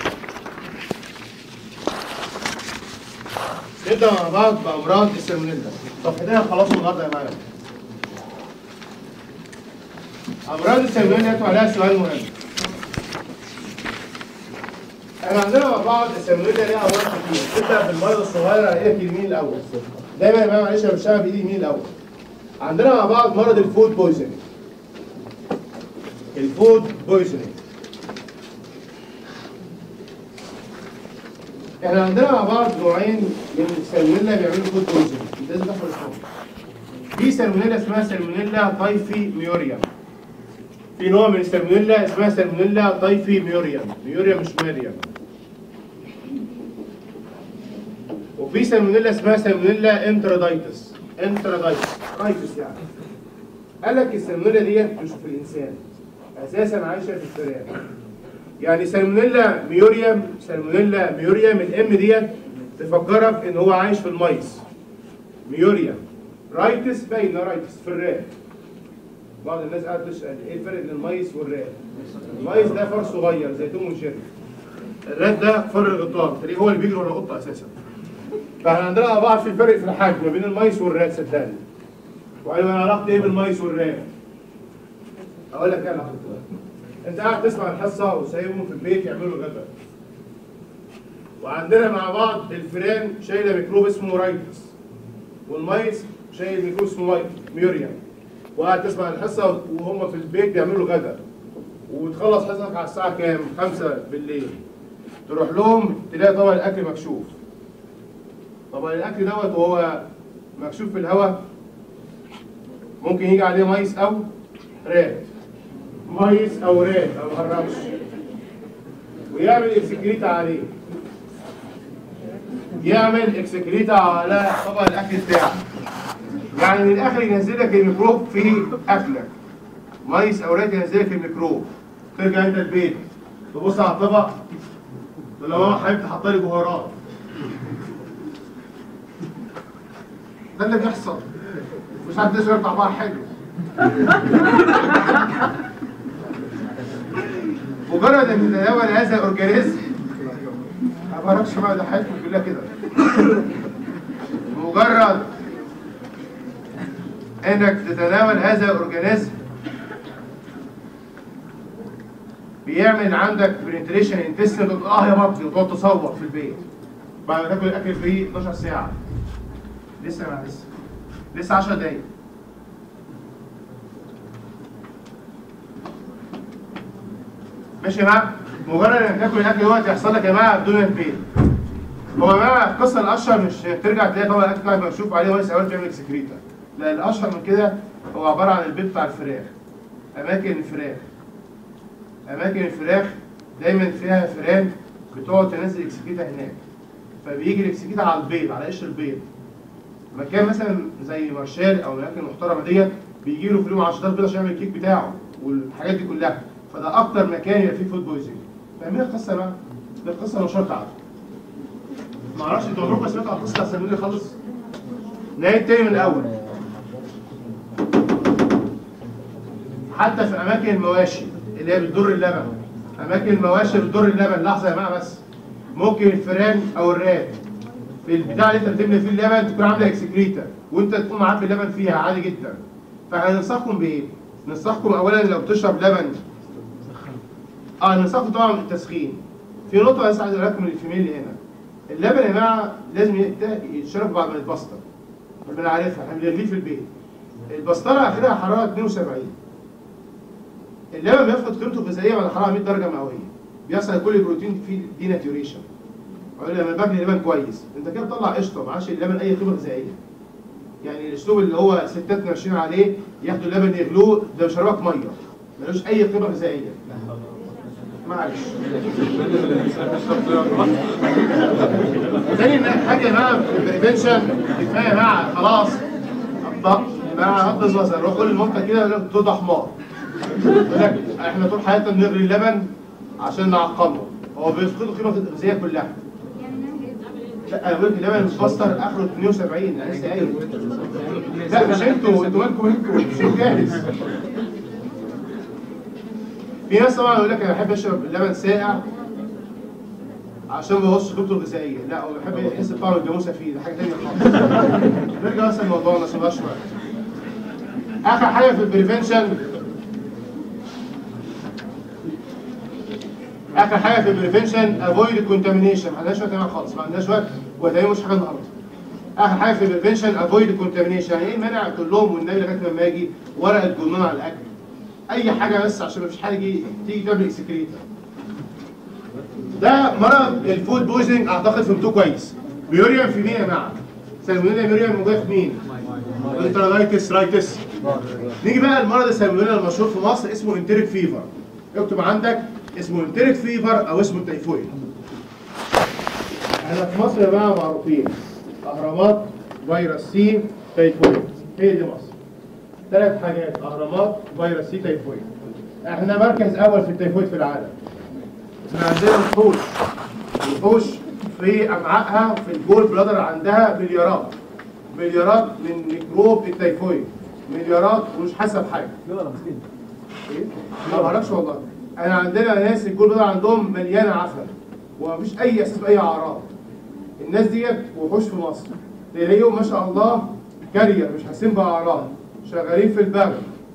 نبدا مع بعض بامراض السالمونيلا صفحتين خلاص النهارده يا معلم امراض السالمونيلا يطلع عليها سؤال مهم احنا عندنا مع بعض السالمونيلا ليها امراض كتير تبدا بالمرض الصغير على ايدك اليمين الاول دايما يا جماعه معلش انا بشتغل بايدي اليمين الاول عندنا مع بعض مرض الفود بويزنينج الفود بويزنينج احنا عندنا مع بعض نوعين من السالمونيلا بيعملوا فود بويزنينج لازم تاخد اسمهم في سالمونيلا اسمها سالمونيلا تايفي ميوريا في نوع من السالمونيلا اسمها سالمونيلا تايفي ميوريا ميوريا مش ماريا وفي سالمونيلا اسمها سالمونيلا انترادايتس انترادايتس رايتس يعني قال لك السالمونيلا ديت مش في الانسان اساسا عايشه في الفئران يعني سالمونيلا ميوريم سالمونيلا ميوريم الام ديت تفكرك ان هو عايش في الميس ميوريم رايتس باينه رايتس في الراب بعض الناس قاعده تسال ايه الفرق بين الميس والراب الميس ده فار صغير زي توم وجيري الراب ده فار الغطار تلاقيه هو اللي بيجري ورا القطه اساسا فاحنا عندنا مع بعض في فرق في الحجم ما بين الميس والراد صدقني وقالوا انا علاقتي ايه بالميس والراد اقول لك انا انت قاعد تسمع الحصه وسايبهم في البيت يعملوا غدا وعندنا مع بعض الفيران شايله ميكروب اسمه رايتس والميس شايل ميكروب اسمه ماي- ميوريا وقاعد تسمع الحصه وهم في البيت بيعملوا غدا وتخلص حصتك على الساعه كام؟ 5 بالليل تروح لهم تلاقي طبق الاكل مكشوف طبق الاكل دوت وهو مكشوف في الهواء ممكن يجي عليه ميس او راد ميس او راد او هرمش ويعمل اكسكريتا عليه يعمل اكسكريتا على طبق الاكل بتاعك يعني من الاخر ينزل لك الميكروب في اكلك ميس او راد ينزل لك الميكروب ترجع انت البيت تبص على الطبق تقول له ماما حبيبتي حاطه لي بهارات ده اللي بيحصل مش حد يشرب طعمها حلو مجرد ان تتناول هذا الاورجانيزم ما بعرفش بقى ده حياتكم كلها كده مجرد انك تتناول هذا الاورجانيزم بيعمل عندك برينتريشن انتستين تقول اه يا بطني وتقعد تصوت في البيت بعد ما تاكل الاكل فيه 12 ساعه لسه ما لسه لسه 10 دقايق ماشي يا جماعه مجرد انك تاكل الاكل دلوقتي يحصل لك يا جماعه بدون البيت هو يا جماعه القصه الاشهر مش ترجع تلاقي طبعا الاكل بتاعك مكشوف عليه ولا سواد بيعمل سكريتا لا الاشهر من كده هو عباره عن البيت بتاع الفراخ اماكن الفراخ اماكن الفراخ دايما فيها فئران بتقعد تنزل اكسكريتا هناك فبيجي الاكسكريتا على البيض على قشر البيض مكان مثلا زي مارشال او الاماكن المحترمه ديت بيجي له في اليوم 10 بيض عشان يعمل الكيك بتاعه والحاجات دي كلها فده اكتر مكان يبقى فيه فود بويزنج فاهمين القصه بقى؟ ده القصه مش شرط عارف ما اعرفش انتوا عمركم سمعتوا عن القصه احسن مني خالص نهايه تاني من الاول حتى في اماكن المواشي اللي هي بتضر اللبن اماكن المواشي بتضر اللبن لحظه يا جماعه بس ممكن الفئران او الراد في البتاع اللي انت بتملي فيه اللبن تكون عامله اكسكريتا وانت تكون معبي اللبن فيها عادي جدا فهننصحكم بايه؟ ننصحكم اولا لو بتشرب لبن اه ننصحكم طبعا بالتسخين في نقطه بس عايز اقول لكم الفيميل اللي هنا اللبن يا جماعه لازم يت- يتشرب بعد ما يتبسطر ربنا عارفها احنا بنغليه في البيت البسطره اخرها حراره 72 اللبن بيفقد قيمته الغذائيه بعد حراره 100 درجه مئويه بيحصل كل البروتين فيه دي ناتيوريشن اقول لما ببني لبن كويس انت كده بتطلع قشطه ما عادش اللبن اي قيمه غذائيه يعني الاسلوب اللي هو ستات ماشيين عليه ياخدوا اللبن يغلوه ده بيشربك ميه ملوش اي قيمه غذائيه معلش تاني حاجه يا جماعه في البريفنشن كفايه يا جماعه خلاص الضغط يا جماعه غض النظر روح كل المنطقه كده يقول لك دول ده حمار يقول لك احنا طول حياتنا بنغلي اللبن عشان نعقمه هو بيفقدوا القيمه الغذائيه كلها لا انا بقول لك اللبن المتبستر اخره 72 انا لسه قايل لا مش انتوا انتوا مالكم انتوا مش جاهز في ناس طبعا يقول لك انا بحب اشرب اللبن ساقع عشان ما يبوظش قيمته الغذائيه لا هو بيحب يحس بطعم الجاموسه فيه ده حاجه ثانيه خالص نرجع بس لموضوعنا عشان مبقاش وقت اخر حاجه في البريفنشن اخر حاجه في البريفنشن افويد كونتامينيشن ما عندناش وقت يا جماعة خالص ما عندناش وقت وتقريبا مش حاجه النهارده اخر حاجه في البريفنشن افويد كونتامينيشن يعني ايه المانع تقول لهم والنبي لغايه لما اجي ورقه جنون على الاكل اي حاجه بس عشان ما فيش حاجه يجي- تيجي تعمل اكسكريتا ده مرض الفود بويزنج اعتقد فهمتوه كويس ميوريا في مين يا جماعه سالمونيلا ميوريا موجوده في مين انترالايتس رايتس نيجي بقى المرض السالمونيلا المشهور في مصر اسمه انتريك فيفر اكتب عندك اسمه انتريك فيفر او اسمه التيفويد احنا في مصر يا جماعه معروفين اهرامات فيروس سي تيفويد هي دي مصر ثلاث حاجات اهرامات فيروس سي تيفويد احنا مركز اول في التيفويد في العالم احنا عندنا وحوش وحوش في امعائها في الجول بلادر عندها مليارات مليارات من ميكروب التيفويد مليارات ومش حاسه بحاجه ايه؟ ما بعرفش والله انا عندنا ناس الجول بلادر عندهم مليانه عفن ومفيش اي اساس باي اعراض الناس ديت وحوش في مصر تلاقيهم ما شاء الله كارير مش حاسين باعراض شغالين في البغل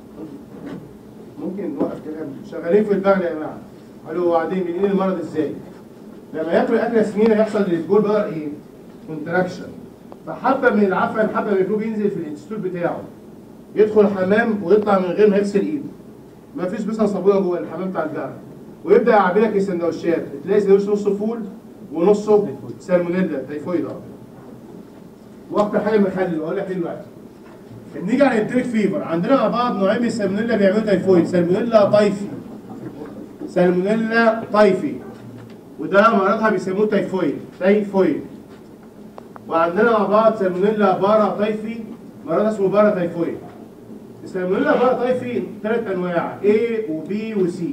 ممكن نوقف كلام شغالين في البغل يا جماعه قالوا وبعدين بينقل المرض ازاي؟ لما ياكل اكله سمينه يحصل للجول بقى ايه؟ كونتراكشن فحبه من العفن حبه من الميكروب ينزل في الانستول بتاعه يدخل حمام ويطلع من غير ما يغسل ايده ما فيش مثلا صابونه جوه الحمام بتاع الجرح ويبدا يعبي لك السندوتشات تلاقي سندوتش نصه فول ونصه سالمونيلا تيفويد اه واكتر حاجه مخلل اقول لك ايه دلوقتي نيجي على الانتريك فيفر عندنا مع بعض نوعين من السالمونيلا بيعملوا تيفويد سالمونيلا طيفي سالمونيلا طيفي وده مرضها بيسموه تيفويد تيفويد وعندنا مع بعض سالمونيلا بارا طيفي مرض اسمه بارا تيفويد السالمونيلا بارا طيفي ثلاث انواع A و B و C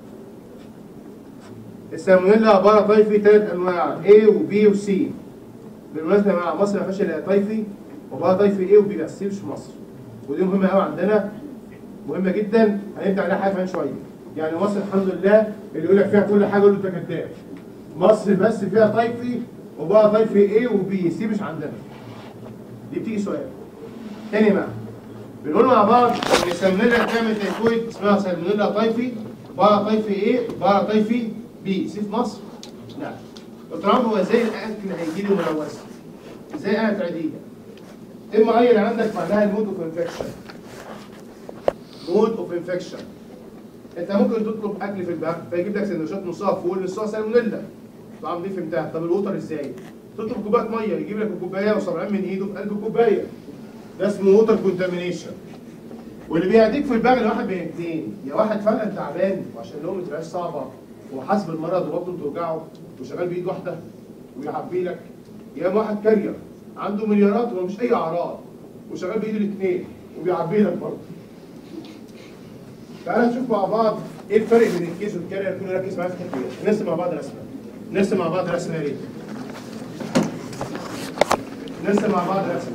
السالمونيلا بارا طيفي ثلاث انواع A و B و C بالمناسبه يا جماعه مصر ما فيهاش الا طيفي وبارا طيفي A و B بس دي مش في مصر ودي مهمه قوي عندنا مهمه جدا هنبدا عليها حاجه كمان شويه يعني مصر الحمد لله اللي يقول لك فيها كل حاجه يقول له انت كذاب مصر بس فيها طيفي وبقى طيفي A وبي سي مش عندنا دي بتيجي سؤال تاني بقى بنقول مع بعض ان السالمونيلا بتعمل تيفويد اسمها سالمونيلا طيفي بقى طيفي A بقى طيفي بي سي في مصر؟ لا الطعام هو زي الاكل هيجي لي ملوث زي قاعد عاديه اما اي اللي عندك معناها المود اوف انفكشن مود اوف انفكشن انت ممكن تطلب اكل في البحر فيجيب لك سندوتشات نصها فول نصها سالمونيلا طبعا دي فهمتها طب الوتر ازاي؟ تطلب كوبايه ميه يجيب لك الكوبايه وصبعين من ايده في قلب الكوبايه ده اسمه ووتر كونتامينيشن واللي بيعديك في البغل واحد من اثنين يا واحد فعلا تعبان وعشان لهم تبقاش صعبه وحاسس بالمرض وبطنه بتوجعه وشغال بايد واحده ويعبي لك يا اما واحد كارير عنده مليارات ومش اي اعراض وشغال بايده الاثنين وبيعبي لك برضه تعالى نشوف مع بعض ايه الفرق بين الكيس والكارير كل ركز معايا في الحته دي نرسم مع بعض رسمه نرسم مع بعض رسمه يا ريت نرسم مع بعض رسمه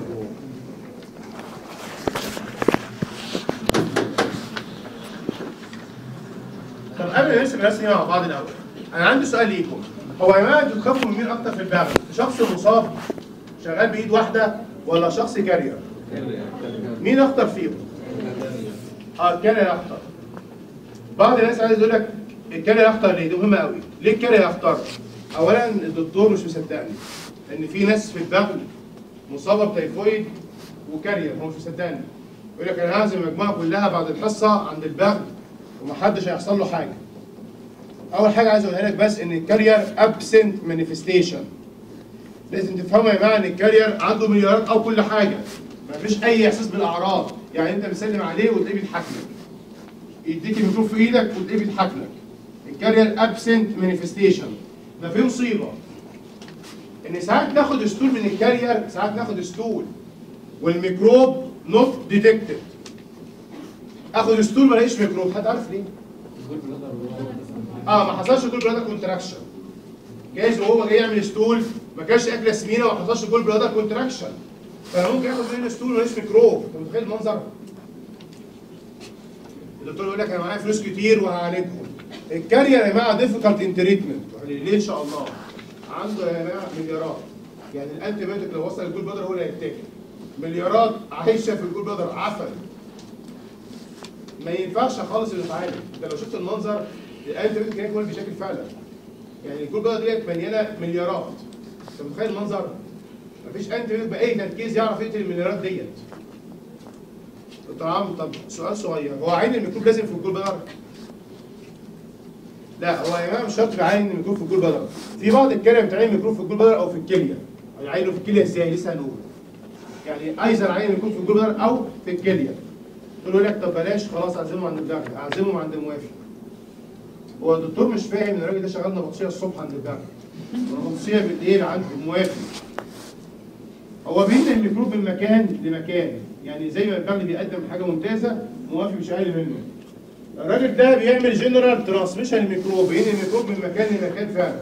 طب قبل ما نرسم الرسمه مع بعض الاول انا عندي سؤال ليكم هو يا جماعه انتوا تخافوا من مين اكتر في البغل شخص مصاب شغال بايد واحده ولا شخص كارير مين اخطر فيهم اه الكارير اخطر بعض الناس عايز يقول لك الكارير اخطر ليه دي مهمه قوي ليه الكارير اخطر اولا الدكتور مش مصدقني ان في ناس في البغل مصابه بتيفويد وكارير هو مش مصدقني يقول لك انا هعزم المجموعه كلها بعد الحصه عند البغل ومحدش هيحصل له حاجه اول حاجه عايز اقولها لك بس ان الكارير ابسنت مانيفستيشن لازم تفهموا يا جماعه ان الكارير عنده مليارات او كل حاجه مفيش اي احساس بالاعراض يعني انت بتسلم عليه وتلاقيه بيضحك لك يديك الميكروب في ايدك وتلاقيه بيضحك لك الكارير ابسنت مانيفستيشن ده في مصيبه ان ساعات ناخد ستول من الكارير ساعات ناخد ستول والميكروب نوت ديتكتد اخد ستول ما الاقيش ميكروب حد عارف ليه؟ اه ما حصلش كل بلادر كونتراكشن جايز وهو جاي يعمل ستول ما كانش اكله سمينه وما حصلش كل بلادر كونتراكشن فانا ممكن اخد منه ستول ما الاقيش ميكروب انت متخيل المنظر؟ الدكتور يقول لك انا معايا فلوس كتير وهعالجهم الكارير يا جماعه ديفيكالت ان تريتمنت ليه ان شاء الله؟ عنده يا جماعه مليارات يعني الانتي بايوتيك لو وصل الجول بلادر هو اللي هيتاكل مليارات عايشه في الجول بلادر عفن ما ينفعش خالص انه يتعالج انت لو شفت المنظر الانتي بايوتيك هناك هو اللي بيشكل فعلا يعني الجول بلادر ديت مليانه مليارات انت متخيل المنظر؟ مفيش انتي بايوتيك باي تركيز يعرف يقتل المليارات ديت طبعا طب سؤال صغير هو عين الميكروب لازم في الجول بلادر؟ لا هو يا جماعه مش شرط يعين الميكروب في الجول بلادر في بعض الكلى بتعين ميكروب في الجول بلادر او في الكليه يعينه في الكليه ازاي لسه هنقول يعني ايزر عين الميكروب في الجول بلادر او في الكليه تقول لك طب بلاش خلاص اعزمه عند الدكتور اعزمه عند الموافي هو الدكتور مش فاهم ان الراجل ده شغال نبطشيه الصبح عند الدكتور ونبطشيه بالليل عند الموافي هو بينقل الميكروب من مكان لمكان يعني زي ما البغل بيقدم حاجه ممتازه موافي مش اقل منه الراجل ده بيعمل جنرال ترانسميشن الميكروب بينقل الميكروب من مكان لمكان فعلا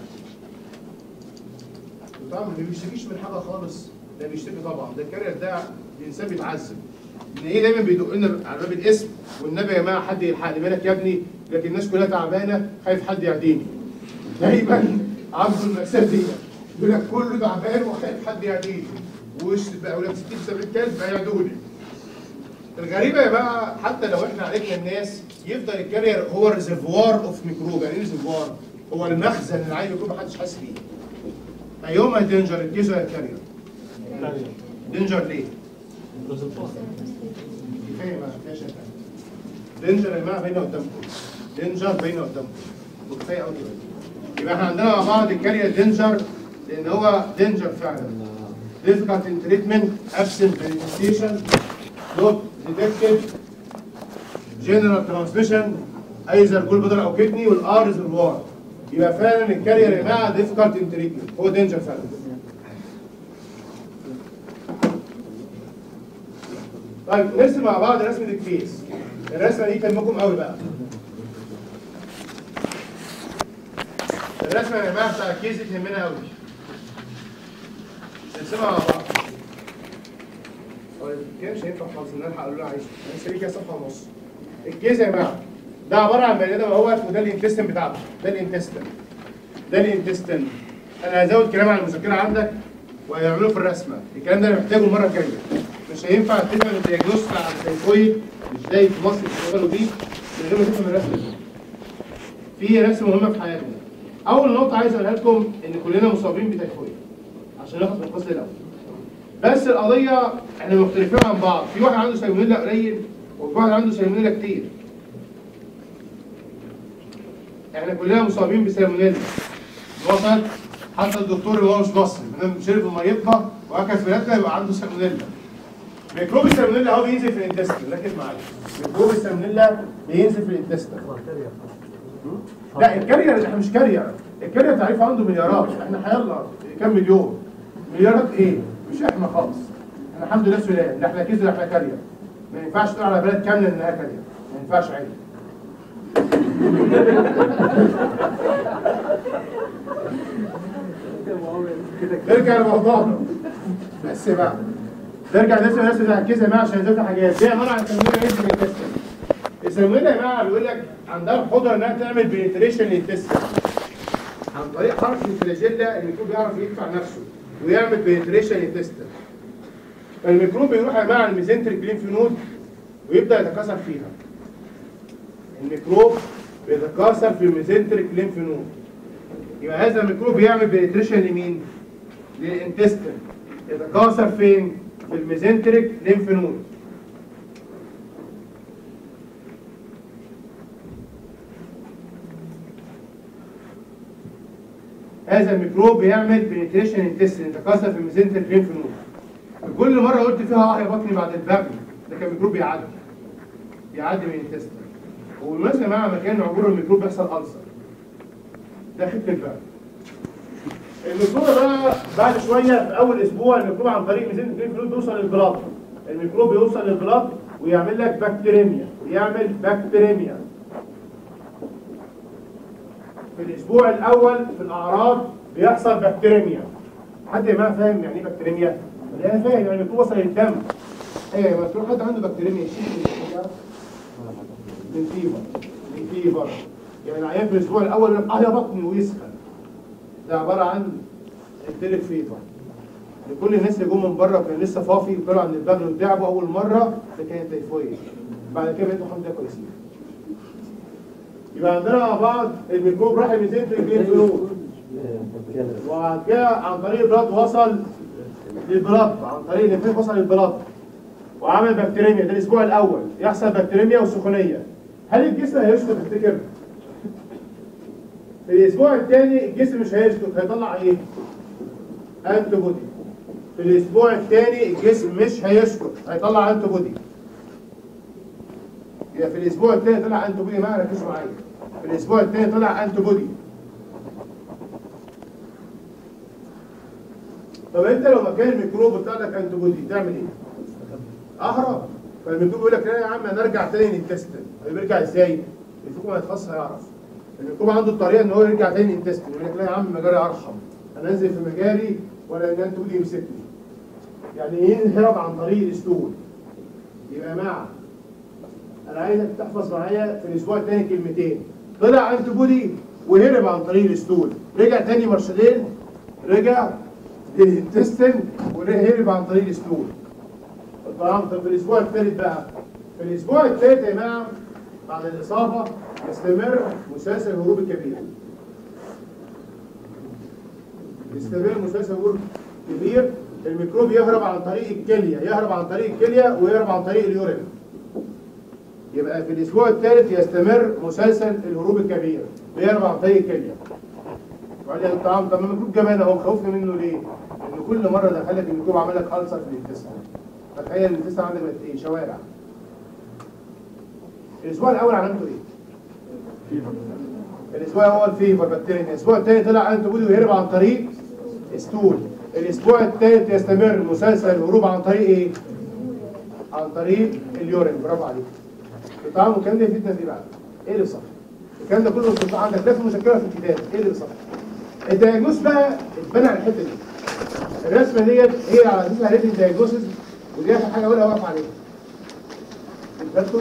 طبعا ما بيشتكيش من حاجه خالص ده بيشتكي طبعا ده الكارير ده الانسان بيتعذب ان ايه دايما بيدق لنا على باب الاسم والنبي يا جماعه حد يلحقني بالك يا ابني لكن الناس كلها تعبانه خايف حد يعديني دايما عبد المأساة دي يقول لك كله تعبان وخايف حد يعديه وش بقى ولاد 60 70 كلب هيعدوا لي الغريبه يا جماعه حتى لو احنا عالجنا الناس يفضل الكارير هو الريزرفوار اوف ميكروب يعني ايه ريزرفوار؟ هو المخزن اللي عايز ميكروب محدش حاسس بيه ايهما دينجر الكيس ولا الكارير؟ دينجر ليه؟ كفايه ما فيهاش حاجه دينجر يا جماعه باينه قدامكم دينجر باينه قدامكم وكفايه قوي كده يبقى احنا عندنا مع بعض الكارير دينجر لان هو دينجر فعلا difficult in treatment absent manifestation not detected general transmission either جول بدر او كدني والار ريزرفوار يبقى فعلا الكارير يا جماعه difficult in treatment هو دينجر فعلا طيب نرسم مع بعض رسمه الكيس الرسمه دي تهمكم قوي بقى الرسمه يا جماعه بتاع الكيس دي تهمنا قوي نرسمها مع بعض طيب كده مش هينفع خالص ان الحق اقول له عايز انا لسه ليه كده صفحه ونص الكيس يا جماعه ده عباره عن بني ادم اهوت وده الانتستين بتاعته ده الانتستين ده الانتستين انا هزود كلام عن المذاكره عندك وهيعملوه في الرسمه الكلام ده انا محتاجه المره الجايه مش هينفع تفهم الدياجنوستيك على التيفويد مش زي في مصر بيشتغلوا بيه من غير ما تفهم الرسمه دي في رسمه مهمه في حياتنا اول نقطه عايز اقولها لكم ان كلنا مصابين بتيفويد عشان ناخد من الفصل الاول بس القضيه احنا مختلفين عن بعض في واحد عنده سالمونيلا قليل وفي واحد عنده سالمونيلا كتير احنا كلنا مصابين بسالمونيلا وصل حتى الدكتور اللي هو مش مصري ما دام شرب ميتنا واكل فلاتنا يبقى عنده سالمونيلا ميكروب السالمونيلا اهو بينزل في الانتستين ركز معايا ميكروب السالمونيلا بينزل في الانتستين لا الكارير احنا مش كارير الكارير تعريف عنده مليارات احنا حيالله كام مليون مليارات ايه مش احنا خالص احنا الحمد لله سلام لا احنا كيس ولا احنا كارير ما ينفعش تقول على بلد كامله انها كارير ما ينفعش عادي نرجع لموضوعنا بس بقى نرجع نرسم الناس اللي هتركز يا جماعه عشان نذاكر حاجات دي عباره عن سالمونيلا ينزل الانتستين السالمونيلا يا جماعه بيقول لك عندها القدره انها تعمل بنتريشن للانتستين عن طريق حركه الفلاجيلا الميكروب بيعرف يدفع نفسه ويعمل بنتريشن للانتستين فالميكروب بيروح يا جماعه الميزنتريك لينف نود ويبدا يتكاثر فيها الميكروب بيتكاثر في الميزنتريك لينف نود يبقى هذا الميكروب بيعمل بنتريشن لمين؟ للانتستين يتكاثر فين؟ في الميزنتريك لينف نود هذا الميكروب بيعمل بنتريشن انتستين يتكاثر في الميزنتريك لينف نود كل مره قلت فيها اه يا بطني بعد البغل ده كان ميكروب بيعدي بيعدي من الانتستين وبالمناسبه يا جماعه مكان عبور الميكروب بيحصل ألسر ده خدت البغل الميكروب بقى بعد شويه في اول اسبوع الميكروب عن طريق ميزنتريك لينف نود بيوصل للبلاط الميكروب بيوصل للبلاط ويعمل لك بكتيريميا ويعمل بكتيريميا في الاسبوع الاول في الاعراض بيحصل بكتيريميا حد ما فاهم يعني ايه بكتيريميا لا فاهم يعني الميكروب وصل للدم ايه ما تروح حد عنده بكتيريميا يشيل من فيفر من فيفر يعني العيان في الاسبوع الاول يقول اه يا بطني ويسخن ده عباره عن الديلك فيفر لكل الناس اللي جم من بره وكان لسه فافي وطلعوا عند البغل وتعبوا اول مره ده كانت تيفويد بعد كده بقيتوا الحمد لله كويسين يبقى عندنا مع بعض الميكروب راح الميزنتريك لينف نود وبعد كده عن طريق البلاد وصل للبلاد عن طريق الليمفات وصل للبلاد وعمل بكتيريميا ده الاسبوع الاول يحصل بكتيريميا وسخونيه هل الجسم هيسكت تفتكر؟ في الاسبوع الثاني الجسم مش هيسكت هيطلع ايه؟ انتي بودي في الاسبوع الثاني الجسم مش هيسكت هيطلع انتي بودي يبقى في الاسبوع الثاني طلع انتي بودي معايا ركزوا معايا في الاسبوع الثاني طلع انتي بودي طب انت لو مكان الميكروب بتاع لك انتي بودي تعمل ايه؟ اهرب فالميكروب يقول لك لا يا عم انا ارجع تاني للتستن بيرجع ازاي؟ الفيكم هيتخصص هيعرف الميكروب عنده الطريقه ان هو يرجع تاني للتستن يقول لك لا يا عم مجاري ارحم انا انزل في مجاري ولا ان انتي بودي يمسكني يعني يهرب عن طريق الاسطول يبقى يا جماعه انا عايزك تحفظ معايا في الاسبوع الثاني كلمتين طلع انتي بودي وهرب عن طريق الاسطول رجع تاني مارشالين رجع للانتستين وهرب عن طريق الستول طبعا طب في الاسبوع الثالث بقى في الاسبوع الثالث يا جماعه بعد الاصابه يستمر مسلسل الهروب الكبير يستمر مسلسل الهروب الكبير الميكروب يهرب عن طريق الكليه يهرب عن طريق الكليه ويهرب عن طريق اليورين يبقى في الاسبوع الثالث يستمر مسلسل الهروب الكبير بيهرب عن طريق الكليه وقال لي الطعام طب ما الميكروب جمال اهو خوفني منه ليه؟ لان كل مره دخلك الميكروب عمل لك ألسر في الانتستين تخيل الانتستين عندك بقت ايه؟ شوارع الاسبوع الاول علامته ايه؟ الاسبوع الاول فيفر بكتيريا الاسبوع الثاني طلع انتي بودي ويهرب عن طريق ستول الاسبوع الثالث يستمر مسلسل الهروب عن طريق ايه؟ عن طريق اليورين برافو عليك طبعا الكلام ده يفيدنا في إيه بقى؟ ايه اللي صح؟ الكلام ده كله مش عندك لازم مذكره في الكتاب ايه اللي صح؟ الدياجنوز بقى اتبنى على الحته دي الرسمه ديت هي على اساسها ريتن دياجنوسيس ودي اخر حاجه اقولها واقف عليها فهمتوا؟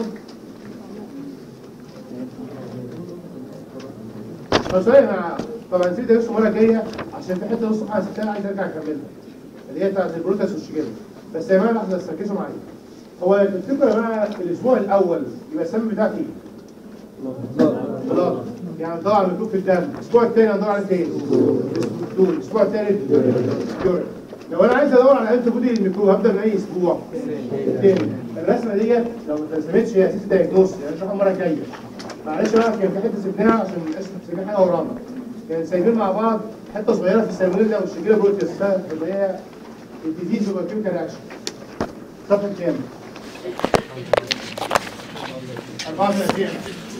بس انا طبعا نسيت ادرسه المره الجايه عشان في حته نص حاجه ستة عايز ارجع اكملها اللي هي بتاعت البروتاس والشجره بس يا جماعه لحظه بس ركزوا معايا هو تفتكروا يا جماعه الاسبوع الاول يبقى السم بتاعك ايه؟ بلاد يعني ضاع الميكروب في الدم الاسبوع الثاني هندور على ايه؟ الدول الاسبوع الثالث يورين لو انا عايز ادور على انت بودي الميكروب هبدا من اي اسبوع؟ الثاني الرسمه ديت لو ما اترسمتش هي اساس الدايجنوز يعني نشرحها المره الجايه معلش بقى كان في حته سيبناها عشان للاسف سايبين حاجه ورانا كان سايبين مع بعض حته صغيره في السالمونيلا والشجيره بروتيس اللي هي الديزيز والكيميكال رياكشن صفحه كام؟ 34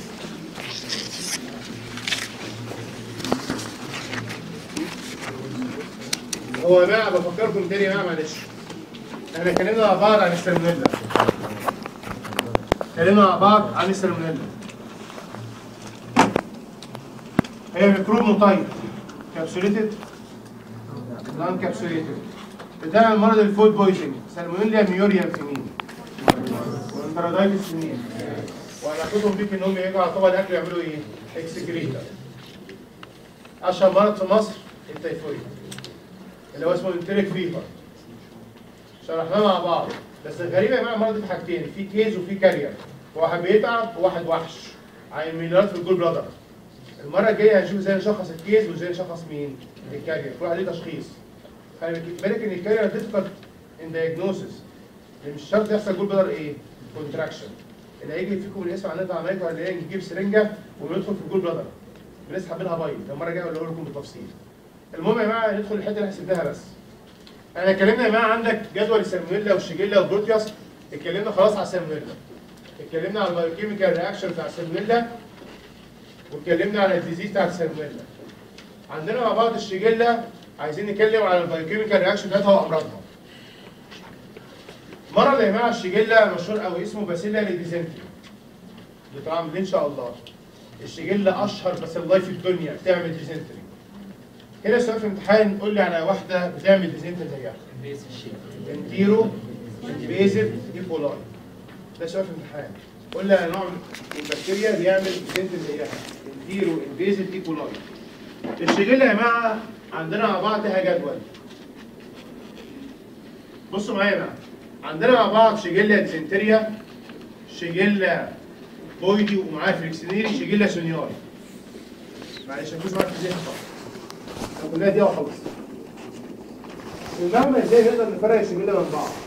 هو يا جماعه بفكركم تاني يا جماعه معلش احنا اتكلمنا مع بعض عن السالمونيلا اتكلمنا مع بعض عن السالمونيلا هي ميكروب مطير كابسوليتد نون كابسوليتد بتعمل مرض الفود بويزنج سالمونيلا ميوريا في مين؟ والانترادايتس في مين؟ وهناخدهم بيك ان هم يجوا على طبق الاكل يعملوا ايه؟ اكسكريتا اشهر مرض في مصر التيفويد اللي هو اسمه انتريك فيفر شرحناه مع بعض بس الغريب يا جماعه المرض في حاجتين في كيز وفي كارير واحد بيتعب وواحد وحش عين مليارات في الجول بلادر المره الجايه هنشوف ازاي نشخص الكيز وازاي نشخص مين الكارير كل واحد ليه تشخيص خلي بالك ان الكارير ديفيكالت ان دايجنوسيس مش شرط يحصل جول بلادر ايه كونتراكشن اللي هيجي فيكم الاسم عن عمليه اللي هي نجيب سرنجه وندخل في الجول بلادر بنسحب منها بيض المره الجايه اقول لكم بالتفصيل المهم يا جماعه ندخل الحته اللي حسبناها بس احنا اتكلمنا يا جماعه عندك جدول السالمونيلا والشيجيلا والبروتياس اتكلمنا خلاص على السالمونيلا اتكلمنا على البايوكيميكال رياكشن بتاع السالمونيلا واتكلمنا على الديزيز بتاع السالمونيلا عندنا مع بعض الشيجيلا عايزين نتكلم على البايوكيميكال رياكشن بتاعتها وامراضها مرض يا جماعه الشيجيلا مشهور قوي اسمه باسيلا ليديزنتري بتعمل ان شاء الله الشيجيلا اشهر باسيلاي في الدنيا بتعمل ديزنتري هنا سؤال في امتحان قول لي على واحده بتعمل ديزنتري زيها انتيرو انفيزيف ايبولاي ده سؤال في الامتحان قول لي على نوع من البكتيريا بيعمل ديزنتري زيها انتيرو انفيزيف ايبولاي الشيجيلا يا جماعه عندنا مع بعض لها جدول بصوا معايا بقى عندنا مع بعض شيجيلا ديزنتريا شيجيلا بويدي ومعاه فليكسينيري شيجيلا سونياري معلش هنفوز معاك في ذهن طب كلها دي وخلص المعمل ازاي نقدر نفرق الشيجيلا من بعض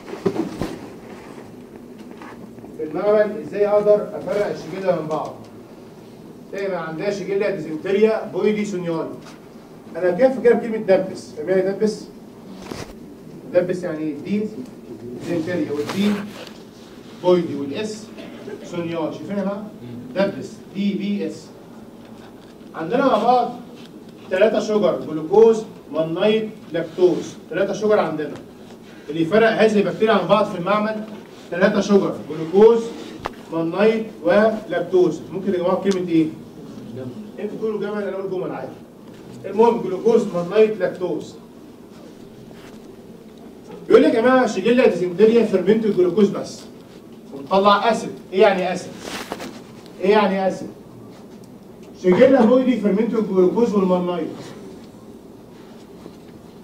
في المعمل ازاي اقدر افرق الشيجيلا من بعض دايما عندها شيجيلا ديزنتريا بويدي سونياري انا كيف فاكر كلمه دبس فاهم يعني دبس دبس يعني دي ديزنتريا والدي بويدي والاس سونيار شايفينها بقى؟ دبس دي بي اس عندنا مع بعض ثلاثة شجر جلوكوز مانايت لاكتوز ثلاثة شجر عندنا اللي يفرق هذه البكتيريا عن بعض في المعمل ثلاثة شجر جلوكوز مانايت ولاكتوز ممكن يا جماعه كلمة ايه؟ انتوا تقولوا جمل انا اقول جمل عادي المهم جلوكوز مانايت لاكتوز يقول لي يا جماعه شيجيلا ديزنتريا فيرمنت الجلوكوز بس ونطلع اسيد ايه يعني اسيد ايه يعني اسيد شيجيلا بويدي فيرمنت الجلوكوز والمانايت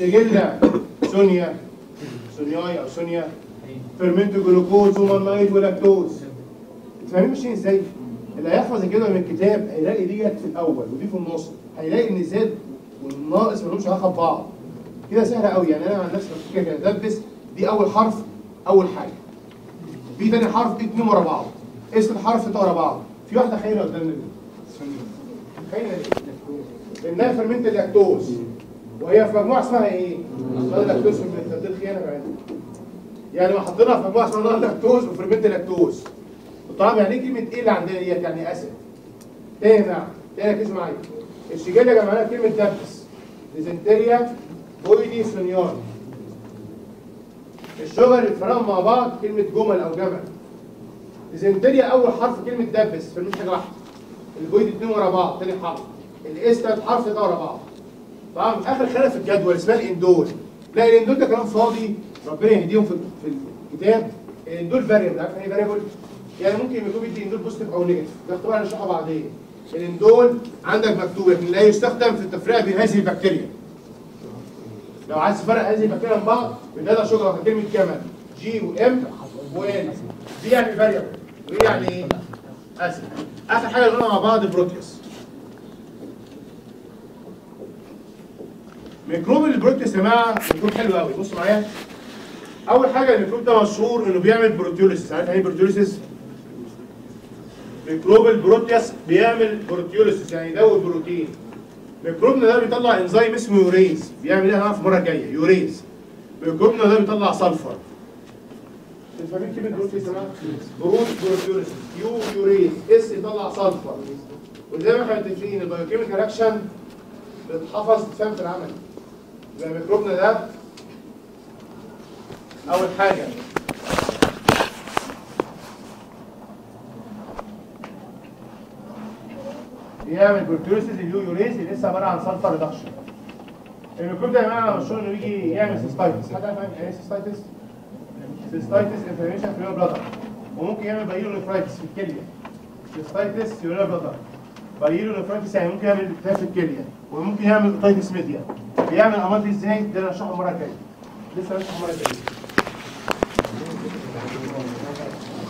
شيجيلا سونيا سونياي او سونيا فيرمنتو جلوكوز ومالمايد ولاكتوز فاهمين ماشيين ازاي؟ اللي هيحفظ الجدول من الكتاب هيلاقي ديت في الاول ودي في النص هيلاقي ان زاد والناقص مالهمش علاقه ببعض كده سهله قوي يعني انا عن نفسي بفتكر كده دبس دي اول حرف اول حاجه في تاني حرف دي اتنين ورا بعض اسم الحرف ده ورا بعض في واحده خاينه قدامنا دي خاينه ليه؟ لانها فرمنت اللاكتوز وهي في مجموعه اسمها ايه؟ اسمها اللاكتوز فرمنت دي الخيانه بقى يعني ما حطينا في مجموعه اسمها لاكتوز وفرمنت لاكتوز طبعا يعني ايه كلمه ايه اللي عندنا ديت يعني اسد تاني مع تاني ركزوا معايا الشجاع يا جماعه كلمه دبس ديزنتريا بويدي سونيون الشجر اللي اتفرقوا مع بعض كلمه جمل او جمل ديزنتريا اول حرف كلمه دبس فمش حاجه واحده البويد اتنين ورا بعض تاني حرف الاس تالت حرف ده ورا بعض طبعا اخر خانه في الجدول اسمها الاندول لا الاندول ده كلام فاضي ربنا يهديهم في في الكتاب الاندول فاريبل عارف يعني ايه فاريبل؟ يعني ممكن يكون بيدي اندول بوزيتيف او نيجاتيف ده اختبار هنشرحه بعدين الاندول عندك مكتوب لكن لا يستخدم في التفرقه بين هذه البكتيريا لو عايز تفرق هذه البكتيريا من بعض بتلاقي شجره في كلمه جمل جي وام وان دي يعني فاريبل وايه يعني ايه؟ اسف اخر حاجه قلنا مع بعض بروتيوس ميكروب البروتيوس يا جماعه ميكروب حلو قوي بصوا معايا اول حاجه الميكروب ده مشهور انه بيعمل بروتيوليسيس عارف يعني ايه بروتيوليسيس ميكروب البروتيوس بيعمل بروتيوليسيس يعني يدوب بروتين ميكروبنا ده بيطلع انزيم اسمه يوريز بيعمل ايه هنعرف المره الجايه يوريز ميكروبنا ده بيطلع سلفر فاهمين كلمه بروتيوس يا جماعه بروت بروتيوليسيس يو يوريز اس يطلع سلفر وزي ما احنا متفقين البايوكيميكال اكشن بتتحفظ تفهم في العمل يبقى ميكروبنا ده اول حاجه بيعمل بروتيوليسيس اليو يوريز اللي لسه عباره عن سلفر ريدكشن الميكروب ده يا جماعه مشهور انه يجي يعمل سيستايتس حد عارف يعني ايه سيستايتس؟ سيستايتس انفلاميشن في البلادر وممكن يعمل بايلونيفرايتس في الكليه سيستايتس يوريا بلادر بايلونيفرايتس يعني ممكن يعمل التهاب في الكليه وممكن يعمل اوتايتس ميديا بيعمل امراض ازاي؟ ده انا هشرحه المره الجايه لسه هنشرح المره الجايه